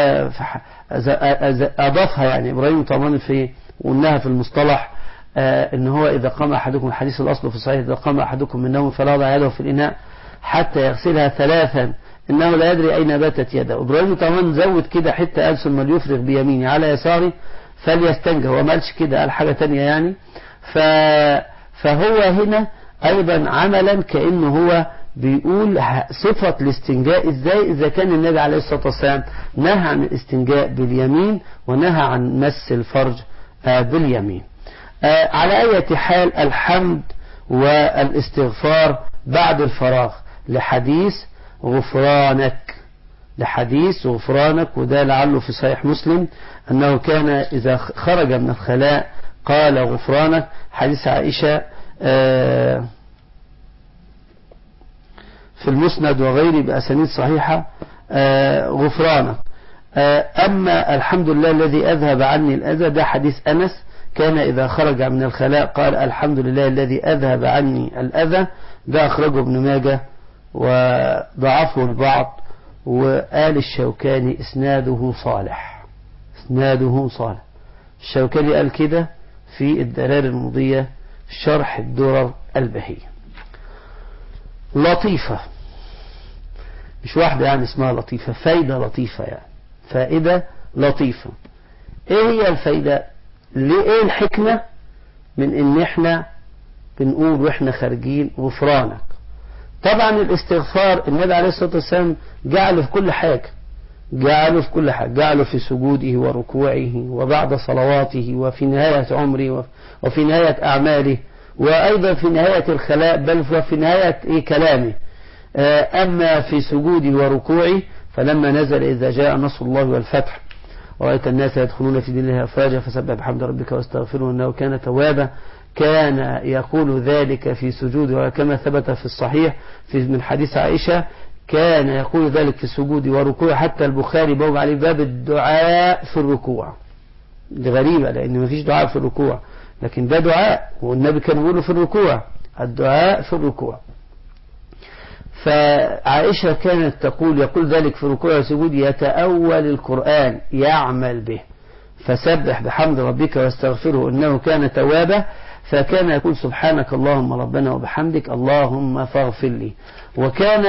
أضافها يعني إبراهيم بن طهمان في وقلناها في المصطلح آه إن هو إذا قام أحدكم الحديث الأصل في الصحيح إذا قام أحدكم من نوم فلا يضع يده في الإناء حتى يغسلها ثلاثا إنه لا يدري أين باتت يده إبراهيم بن طهمان زود كده حتة قال ثم ليفرغ بيمينه على يساره فليستنجى هو ما قالش كده قال حاجة تانية يعني ف فهو هنا أيضا عملا كأنه هو بيقول صفة الاستنجاء ازاي اذا كان النبي عليه الصلاة والسلام نهى عن الاستنجاء باليمين ونهى عن مس الفرج باليمين على اية حال الحمد والاستغفار بعد الفراغ لحديث غفرانك لحديث غفرانك وده لعله في صحيح مسلم انه كان اذا خرج من الخلاء قال غفرانك حديث عائشة آه في المسند وغيره بأسانيد صحيحة آه غفرانك آه أما الحمد لله الذي أذهب عني الأذى ده حديث أنس كان إذا خرج من الخلاء قال الحمد لله الذي أذهب عني الأذى ده أخرجه ابن ماجه وضعفه البعض وقال الشوكاني إسناده صالح إسناده صالح الشوكاني قال كده في الدلال المضية شرح الدرر البهية لطيفة مش واحدة يعني اسمها لطيفة فايدة لطيفة يعني فائدة لطيفة ايه هي الفايدة ليه ايه الحكمة من ان احنا بنقول واحنا خارجين غفرانك طبعا الاستغفار النبي عليه الصلاة والسلام جعله في كل حاجة جعله في كل حاجة جعله في سجوده وركوعه وبعد صلواته وفي نهاية عمره وفي نهاية أعماله وأيضا في نهاية الخلاء بل وفي نهاية إيه كلامه أما في سجوده وركوعه فلما نزل إذا جاء نصر الله والفتح ورأيت الناس يدخلون في دين الله أفواجا فسبح بحمد ربك واستغفره إنه كان توابا كان يقول ذلك في سجوده وكما ثبت في الصحيح في من حديث عائشة كان يقول ذلك في السجود وركوع حتى البخاري بوب عليه باب الدعاء في الركوع دي غريبة لأن ما فيش دعاء في الركوع لكن ده دعاء والنبي كان يقوله في الركوع الدعاء في الركوع فعائشة كانت تقول يقول ذلك في ركوع وسجود يتأول القرآن يعمل به فسبح بحمد ربك واستغفره إنه كان توابا فكان يقول سبحانك اللهم ربنا وبحمدك اللهم فاغفر لي وكان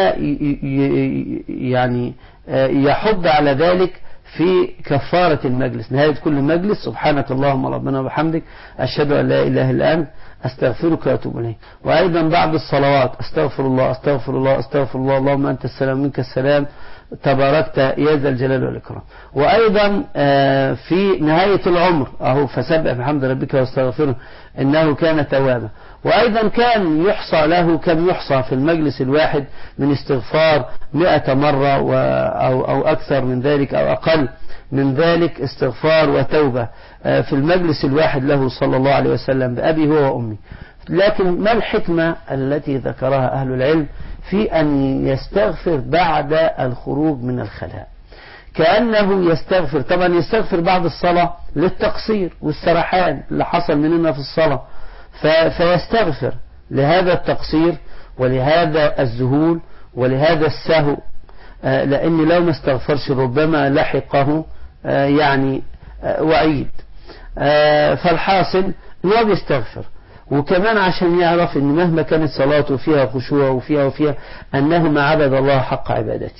يعني يحض على ذلك في كفارة المجلس نهاية كل مجلس سبحانك اللهم ربنا وبحمدك أشهد أن لا إله إلا أنت أستغفرك وأتوب إليك وأيضا بعد الصلوات أستغفر الله أستغفر الله أستغفر الله اللهم أنت السلام منك السلام تباركت يا ذا الجلال والإكرام وأيضا في نهاية العمر أهو فسبح بحمد ربك واستغفره إنه كان توابا وأيضا كان يحصى له كم يحصى في المجلس الواحد من استغفار مئة مرة أو, أو أكثر من ذلك أو أقل من ذلك استغفار وتوبة في المجلس الواحد له صلى الله عليه وسلم بأبي هو وأمي لكن ما الحكمة التي ذكرها أهل العلم في أن يستغفر بعد الخروج من الخلاء كأنه يستغفر طبعا يستغفر بعد الصلاة للتقصير والسرحان اللي حصل مننا في الصلاة فيستغفر لهذا التقصير ولهذا الذهول ولهذا السهو لأن لو ما استغفرش ربما لحقه يعني وعيد فالحاصل انه بيستغفر وكمان عشان يعرف ان مهما كانت صلاته فيها خشوع وفيها وفيها انه ما عبد الله حق عبادته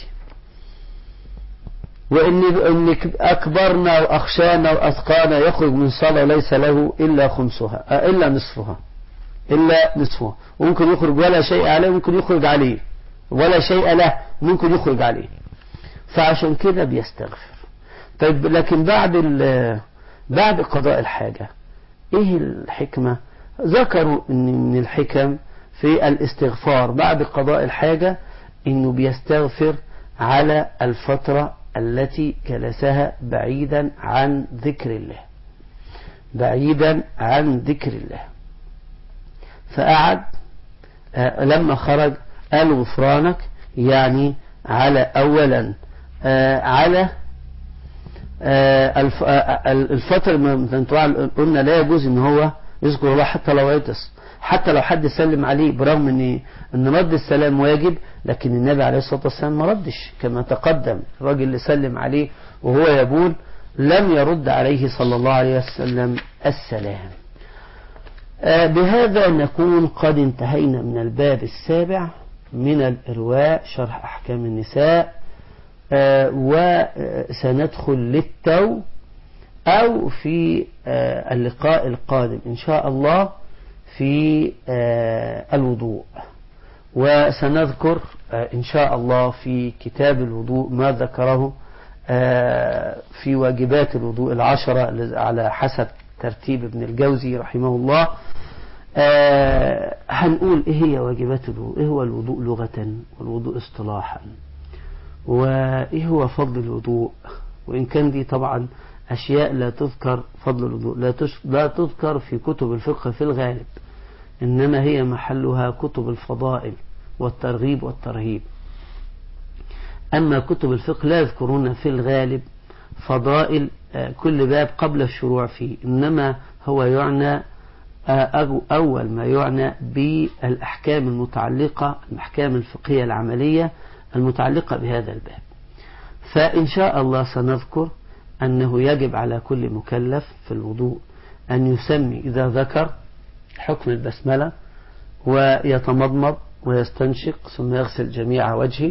وان ان اكبرنا واخشانا واثقانا يخرج من صلاه ليس له الا خمسها الا نصفها الا نصفها وممكن يخرج ولا شيء عليه وممكن يخرج عليه ولا شيء له ممكن يخرج عليه فعشان كده بيستغفر طيب لكن بعد بعد قضاء الحاجة ايه الحكمة ذكروا ان من الحكم في الاستغفار بعد قضاء الحاجة انه بيستغفر على الفترة التي جلسها بعيدا عن ذكر الله بعيدا عن ذكر الله فقعد لما خرج قال غفرانك يعني على اولا على الفترة ما قلنا لا يجوز ان هو يذكر الله حتى لو عطس حتى لو حد سلم عليه برغم ان ان رد السلام واجب لكن النبي عليه الصلاه والسلام ما ردش كما تقدم الراجل اللي سلم عليه وهو يبول لم يرد عليه صلى الله عليه وسلم السلام بهذا نكون قد انتهينا من الباب السابع من الإرواء شرح أحكام النساء وسندخل للتو أو في اللقاء القادم إن شاء الله في الوضوء وسنذكر إن شاء الله في كتاب الوضوء ما ذكره في واجبات الوضوء العشرة على حسب ترتيب ابن الجوزي رحمه الله هنقول ايه هي واجبات الوضوء ايه هو الوضوء لغة والوضوء اصطلاحا وايه هو فضل الوضوء وان كان دي طبعا أشياء لا تذكر فضل الوضوء لا, لا تذكر في كتب الفقه في الغالب إنما هي محلها كتب الفضائل والترغيب والترهيب أما كتب الفقه لا يذكرون في الغالب فضائل كل باب قبل الشروع فيه إنما هو يعنى أول ما يعنى بالأحكام المتعلقة الأحكام الفقهية العملية المتعلقة بهذا الباب فإن شاء الله سنذكر أنه يجب على كل مكلف في الوضوء أن يسمي إذا ذكر حكم البسملة ويتمضمض ويستنشق ثم يغسل جميع وجهه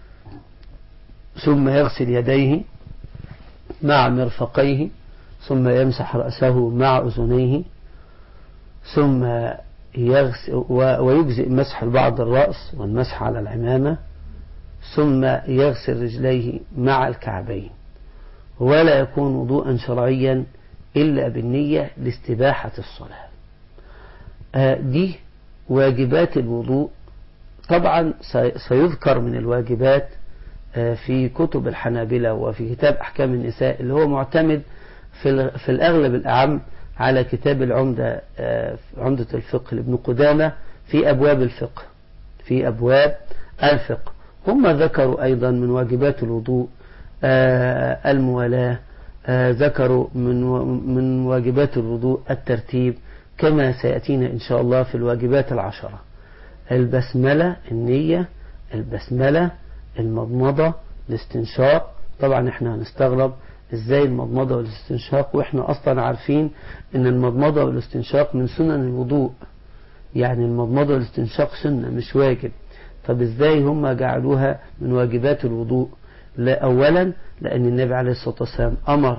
ثم يغسل يديه مع مرفقيه ثم يمسح رأسه مع أذنيه ثم يغسل ويجزئ مسح بعض الرأس والمسح على العمامة ثم يغسل رجليه مع الكعبين ولا يكون وضوءا شرعيا إلا بالنية لاستباحة الصلاة دي واجبات الوضوء طبعا سيذكر من الواجبات في كتب الحنابلة وفي كتاب أحكام النساء اللي هو معتمد في الأغلب الأعم على كتاب العمدة عمدة الفقه لابن قدامة في أبواب الفقه في أبواب الفقه هم ذكروا أيضا من واجبات الوضوء الموالاة ذكروا من من واجبات الوضوء الترتيب كما سيأتينا إن شاء الله في الواجبات العشرة البسملة النية البسملة المضمضة الاستنشاق طبعا احنا هنستغرب ازاي المضمضة والاستنشاق واحنا اصلا عارفين ان المضمضة والاستنشاق من سنن الوضوء يعني المضمضة والاستنشاق سنة مش واجب طب ازاي هم جعلوها من واجبات الوضوء لا اولا لان النبي عليه الصلاة والسلام امر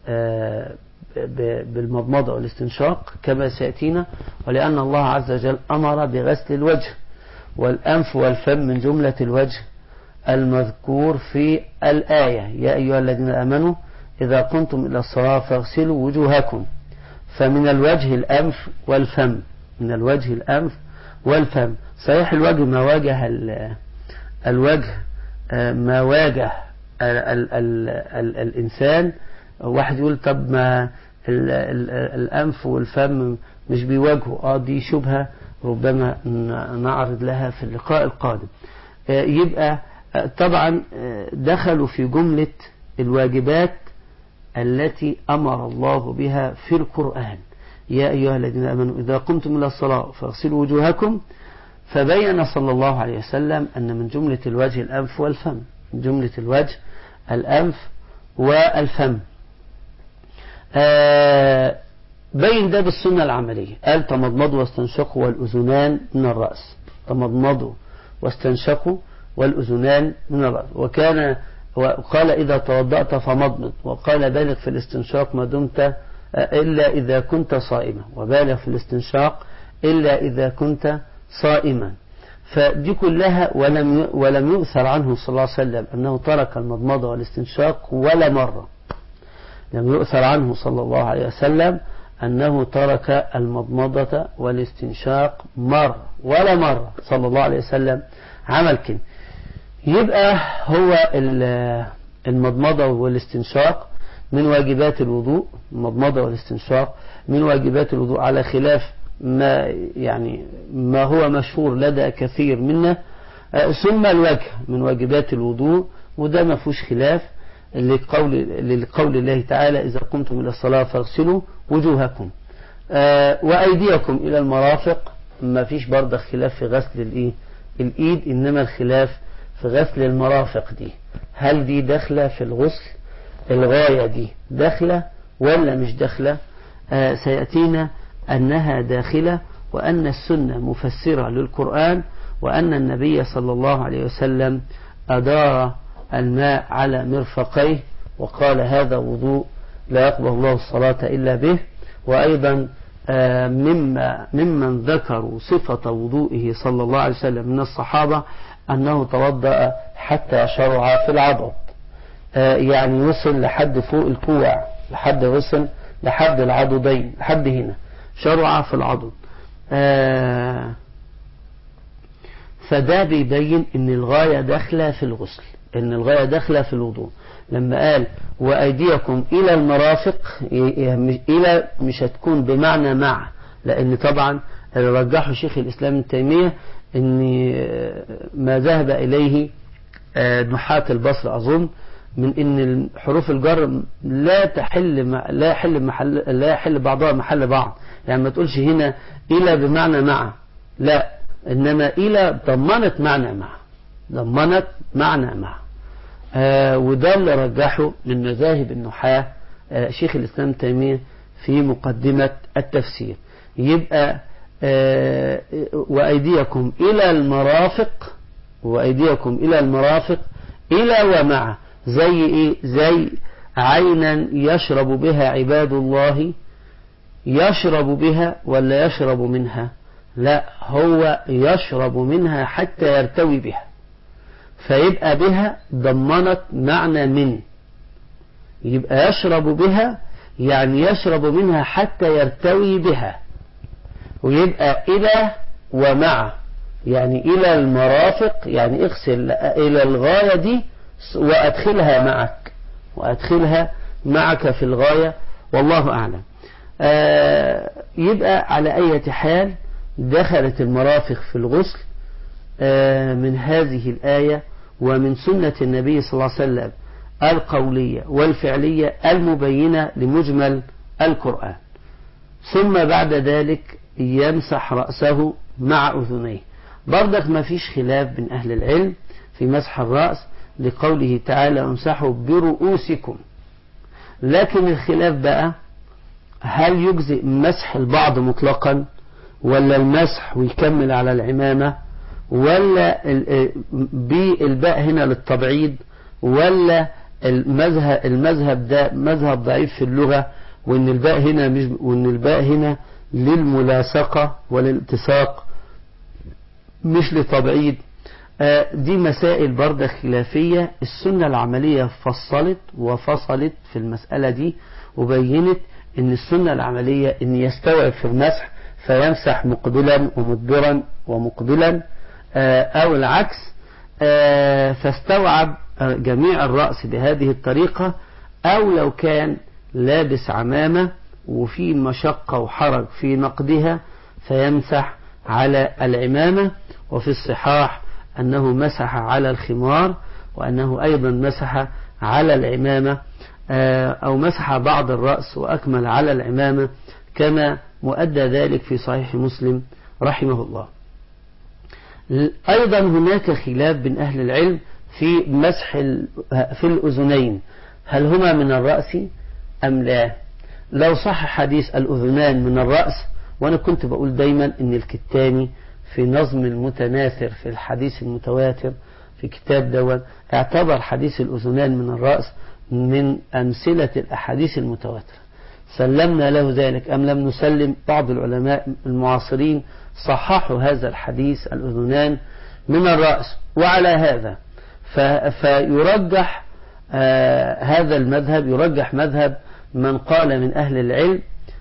بالمضمضة والاستنشاق كما سيأتينا ولأن الله عز وجل أمر بغسل الوجه والأنف والفم من جملة الوجه المذكور في الآية يا أيها الذين آمنوا إذا قمتم إلى الصلاة فاغسلوا وجوهكم فمن الوجه الأنف والفم من الوجه الأنف والفم صحيح الوجه ما واجه الوجه ما واجه ال ال ال ال الإنسان واحد يقول طب ما ال ال الأنف والفم مش بيواجهوا اه دي شبهة ربما نعرض لها في اللقاء القادم يبقى طبعا دخلوا في جملة الواجبات التي أمر الله بها في القرآن يا أيها الذين آمنوا إذا قمتم إلى الصلاة فاغسلوا وجوهكم فبين صلى الله عليه وسلم أن من جملة الوجه الأنف والفم من جملة الوجه الأنف والفم آه بين ده بالسنة العملية قال تمضمضوا واستنشقوا والأذنان من الرأس تمضمضوا واستنشقوا والأذنان من الرأس وكان وقال إذا توضأت فمضمض وقال بالغ في الاستنشاق ما دمت إلا إذا كنت صائما وبالغ في الاستنشاق إلا إذا كنت صائما فدي كلها ولم ولم يؤثر عنه صلى الله عليه وسلم أنه ترك المضمضة والاستنشاق ولا مرة لم يؤثر عنه صلى الله عليه وسلم أنه ترك المضمضة والاستنشاق مرة ولا مرة صلى الله عليه وسلم عمل كده يبقى هو المضمضة والاستنشاق من واجبات الوضوء المضمضة والاستنشاق من واجبات الوضوء على خلاف ما يعني ما هو مشهور لدى كثير منا ثم الوجه من واجبات الوضوء وده ما فيهوش خلاف لقول لقول الله تعالى إذا قمتم إلى الصلاة فاغسلوا وجوهكم وأيديكم إلى المرافق ما فيش برضه خلاف في غسل الإيه الإيد إنما الخلاف في غسل المرافق دي هل دي داخلة في الغسل الغاية دي داخلة ولا مش داخلة آه سيأتينا أنها داخلة وأن السنة مفسرة للقرآن وأن النبي صلى الله عليه وسلم أدار الماء على مرفقيه وقال هذا وضوء لا يقبل الله الصلاة إلا به وأيضا آه مما ممن ذكروا صفة وضوئه صلى الله عليه وسلم من الصحابة أنه توضأ حتى شرع في العضد آه يعني وصل لحد فوق الكوع لحد وصل لحد العضدين لحد هنا شرع في العضد آه فده بيبين ان الغاية داخلة في الغسل ان الغاية داخلة في الوضوء لما قال وأيديكم إلى المرافق إلى مش هتكون بمعنى مع لأن طبعا اللي رجحه شيخ الإسلام ابن تيمية ان ما ذهب إليه نحاة البصر أظن من ان حروف الجر لا تحل لا يحل محل لا يحل بعضها محل بعض يعني ما تقولش هنا الى بمعنى مع لا انما الى ضمنت معنى مع ضمنت معنى مع آه وده اللي رجحه من مذاهب النحاة آه شيخ الاسلام تيمية في مقدمة التفسير يبقى آه وأيديكم إلى المرافق وأيديكم إلى المرافق إلى ومع زي إيه زي عينا يشرب بها عباد الله يشرب بها ولا يشرب منها لا هو يشرب منها حتى يرتوي بها فيبقى بها ضمنت معنى من يبقى يشرب بها يعني يشرب منها حتى يرتوي بها ويبقى إلى ومع يعني إلى المرافق يعني اغسل إلى الغاية دي وأدخلها معك وأدخلها معك في الغاية والله أعلم آه يبقى على أي حال دخلت المرافق في الغسل آه من هذه الآية ومن سنة النبي صلى الله عليه وسلم القولية والفعلية المبينة لمجمل القرآن ثم بعد ذلك يمسح رأسه مع أذنيه برضك ما فيش خلاف بين أهل العلم في مسح الرأس لقوله تعالى امسحوا برؤوسكم لكن الخلاف بقى هل يجزئ مسح البعض مطلقا ولا المسح ويكمل على العمامة ولا بالباء هنا للتبعيض ولا المذهب المذهب ده مذهب ضعيف في اللغة وان الباء هنا مش وان الباء هنا للملاصقة والالتصاق مش لتبعيد دي مسائل برضه خلافية السنة العملية فصلت وفصلت في المسألة دي وبينت ان السنة العملية ان يستوعب في المسح فيمسح مقبلا ومدبرا ومقبلا او العكس فاستوعب جميع الرأس بهذه الطريقة او لو كان لابس عمامة وفي مشقة وحرج في نقدها فيمسح على العمامة وفي الصحاح أنه مسح على الخمار وأنه أيضا مسح على العمامة أو مسح بعض الرأس وأكمل على العمامة كما مؤدى ذلك في صحيح مسلم رحمه الله أيضا هناك خلاف بين أهل العلم في مسح في الأذنين هل هما من الرأس أم لا لو صح حديث الأذنان من الرأس وأنا كنت بقول دايما أن الكتاني في نظم المتناثر في الحديث المتواتر في كتاب دون اعتبر حديث الأذنان من الرأس من أمثلة الأحاديث المتواترة سلمنا له ذلك أم لم نسلم بعض العلماء المعاصرين صححوا هذا الحديث الأذنان من الرأس وعلى هذا فيرجح آه هذا المذهب يرجح مذهب من قال من أهل العلم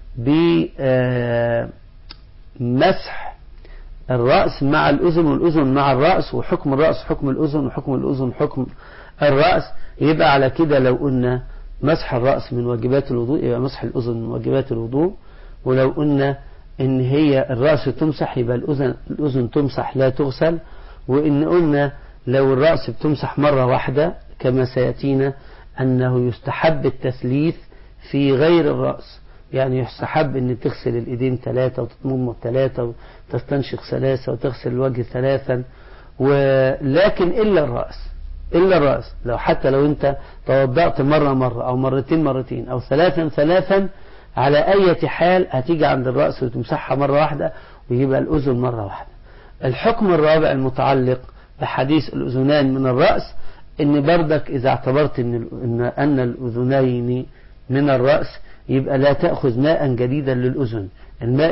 بمسح الرأس مع الأذن والأذن مع الرأس وحكم الرأس حكم الأذن وحكم الأذن حكم الرأس يبقى على كده لو قلنا مسح الرأس من واجبات الوضوء يبقى مسح الأذن من واجبات الوضوء ولو قلنا إن هي الرأس تمسح يبقى الأذن الأذن تمسح لا تغسل وإن قلنا لو الرأس بتمسح مرة واحدة كما سيأتينا أنه يستحب التثليث في غير الرأس يعني يستحب أن تغسل الإيدين ثلاثة وتتمم ثلاثة وتستنشق ثلاثة وتغسل الوجه ثلاثا ولكن إلا الرأس إلا الرأس لو حتى لو أنت توضأت مرة مرة أو مرتين مرتين أو ثلاثا ثلاثا على أي حال هتيجي عند الرأس وتمسحها مرة واحدة ويبقى الأذن مرة واحدة الحكم الرابع المتعلق بحديث الأذنان من الرأس ان بردك اذا اعتبرت ان ان, أن الاذنين من الرأس يبقى لا تأخذ ماء جديدا للأذن الماء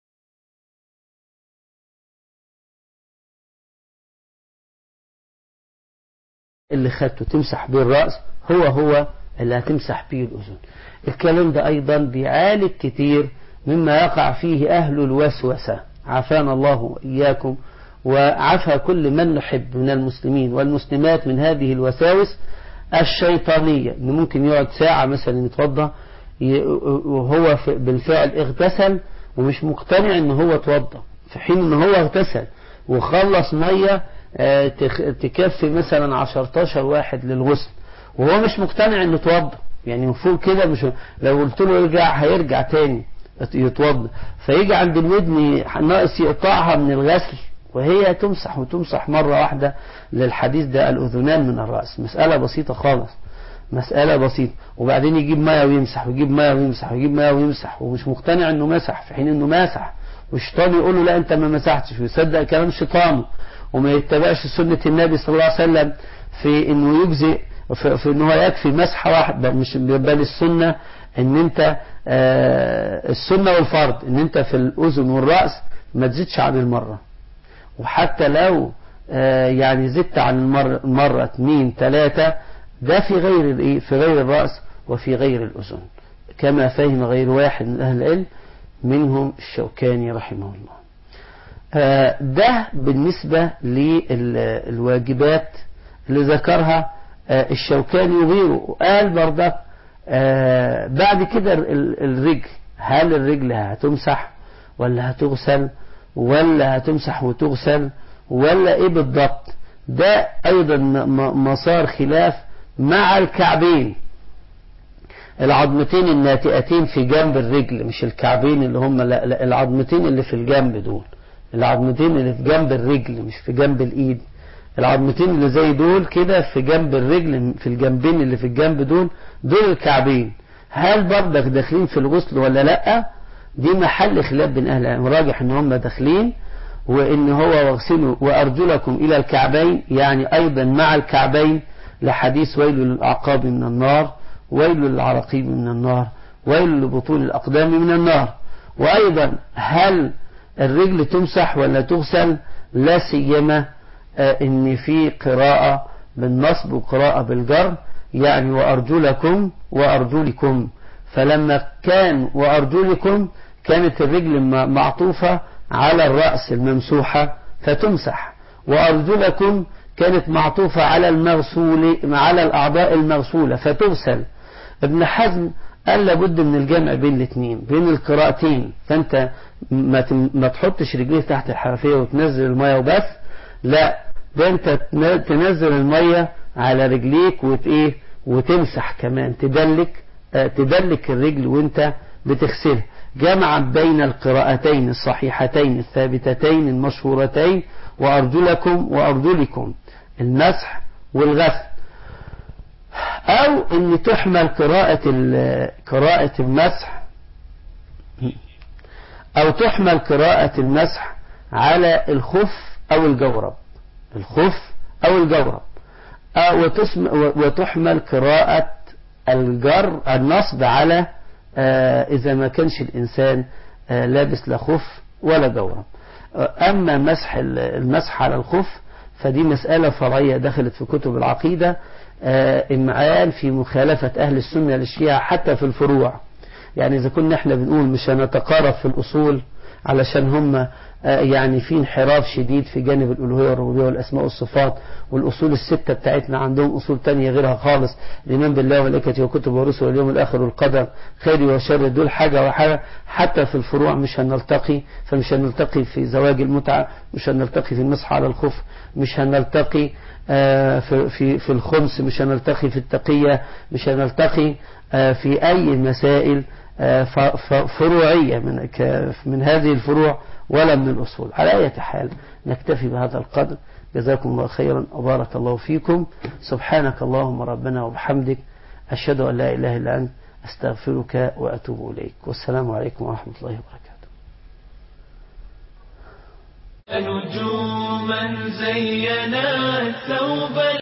اللي خدته تمسح به الرأس هو هو اللي هتمسح به الأذن الكلام ده أيضا بيعالج كتير مما يقع فيه أهل الوسوسة عافانا الله وإياكم وعفى كل من نحب من المسلمين والمسلمات من هذه الوساوس الشيطانية إنه ممكن يقعد ساعة مثلا يتوضى وهو بالفعل اغتسل ومش مقتنع ان هو اتوضى في حين ان هو اغتسل وخلص مية تكفي مثلا 10 واحد للغسل وهو مش مقتنع انه اتوضى يعني من فوق كده مش لو قلت له يرجع هيرجع تاني يتوضى فيجي عند الودن ناقص يقطعها من الغسل وهي تمسح وتمسح مرة واحدة للحديث ده الأذنان من الرأس مسألة بسيطة خالص مسألة بسيطة وبعدين يجيب مية ويمسح ويجيب مية ويمسح ويجيب مية ويمسح ومش مقتنع انه مسح في حين انه مسح والشيطان يقول له لا انت ما مسحتش ويصدق كلام شيطانه وما يتبعش سنة النبي صلى الله عليه وسلم في انه يجزئ في, في ان هو يكفي مسحة واحدة مش بل السنة ان انت آه السنة والفرض ان انت في الاذن والرأس ما تزيدش عن المرة وحتى لو آه يعني زدت عن المرة, المرة اثنين ثلاثة ده في غير الايه في غير الرأس وفي غير الأذن كما فهم غير واحد من أهل العلم منهم الشوكاني رحمه الله آه ده بالنسبة للواجبات اللي ذكرها آه الشوكاني وغيره وقال برضك آه بعد كده الرجل هل الرجل هتمسح ولا هتغسل ولا هتمسح وتغسل ولا ايه بالضبط ده ايضا مسار خلاف مع الكعبين العظمتين الناتئتين في جنب الرجل مش الكعبين اللي هم لا لا العظمتين اللي في الجنب دول العظمتين اللي في جنب الرجل مش في جنب الايد العظمتين اللي زي دول كده في جنب الرجل في الجنبين اللي في الجنب دول دول الكعبين هل برضك داخلين في الغسل ولا لا دي محل خلاف بين اهل العلم راجح ان هم داخلين وان هو واغسلوا وارجلكم الى الكعبين يعني ايضا مع الكعبين لحديث ويل للأعقاب من النار ويل للعراقيب من النار ويل لبطون الأقدام من النار وأيضا هل الرجل تمسح ولا تغسل لا سيما ان في قراءة بالنصب وقراءة بالجر يعني وأرجلكم وأرجلكم فلما كان وأرجلكم كانت الرجل معطوفة على الرأس الممسوحة فتمسح وأرجلكم كانت معطوفة على المغسول على الأعضاء المغسولة فتغسل ابن حزم قال لابد من الجمع بين الاثنين بين القراءتين فانت ما ما تحطش رجليك تحت الحنفيه وتنزل الميه وبس لا ده انت تنزل الميه على رجليك وتايه وتمسح كمان تدلك تدلك الرجل وانت بتغسلها جمعا بين القراءتين الصحيحتين الثابتتين المشهورتين وأرجلكم وأرجلكم المسح والغسل أو أن تحمل قراءة قراءة المسح أو تحمل قراءة المسح على الخف أو الجورب الخف أو الجورب أو وتحمل قراءة الجر النصب على إذا ما كانش الإنسان لابس لا خف ولا جورب أما مسح المسح على الخف فدي مسألة فرعية دخلت في كتب العقيدة إمعان في مخالفة أهل السنة للشيعة حتى في الفروع يعني إذا كنا احنا بنقول مش هنتقارب في الأصول علشان هم يعني في انحراف شديد في جانب الألوهية والربوبية والأسماء والصفات والأصول الستة بتاعتنا عندهم أصول تانية غيرها خالص الإيمان بالله وملائكته وكتبه ورسله واليوم الآخر والقدر خير وشر دول حاجة وحاجة حتى في الفروع مش هنلتقي فمش هنلتقي في زواج المتعة مش هنلتقي في المسح على الخف مش هنلتقي في في في الخمس مش هنلتقي في التقية مش هنلتقي في أي مسائل فروعية من من هذه الفروع ولا من الأصول على أي حال نكتفي بهذا القدر جزاكم الله خيرا وبارك الله فيكم سبحانك اللهم ربنا وبحمدك أشهد أن لا إله إلا أنت أستغفرك وأتوب إليك والسلام عليكم ورحمة الله وبركاته نجوما زينا ثوب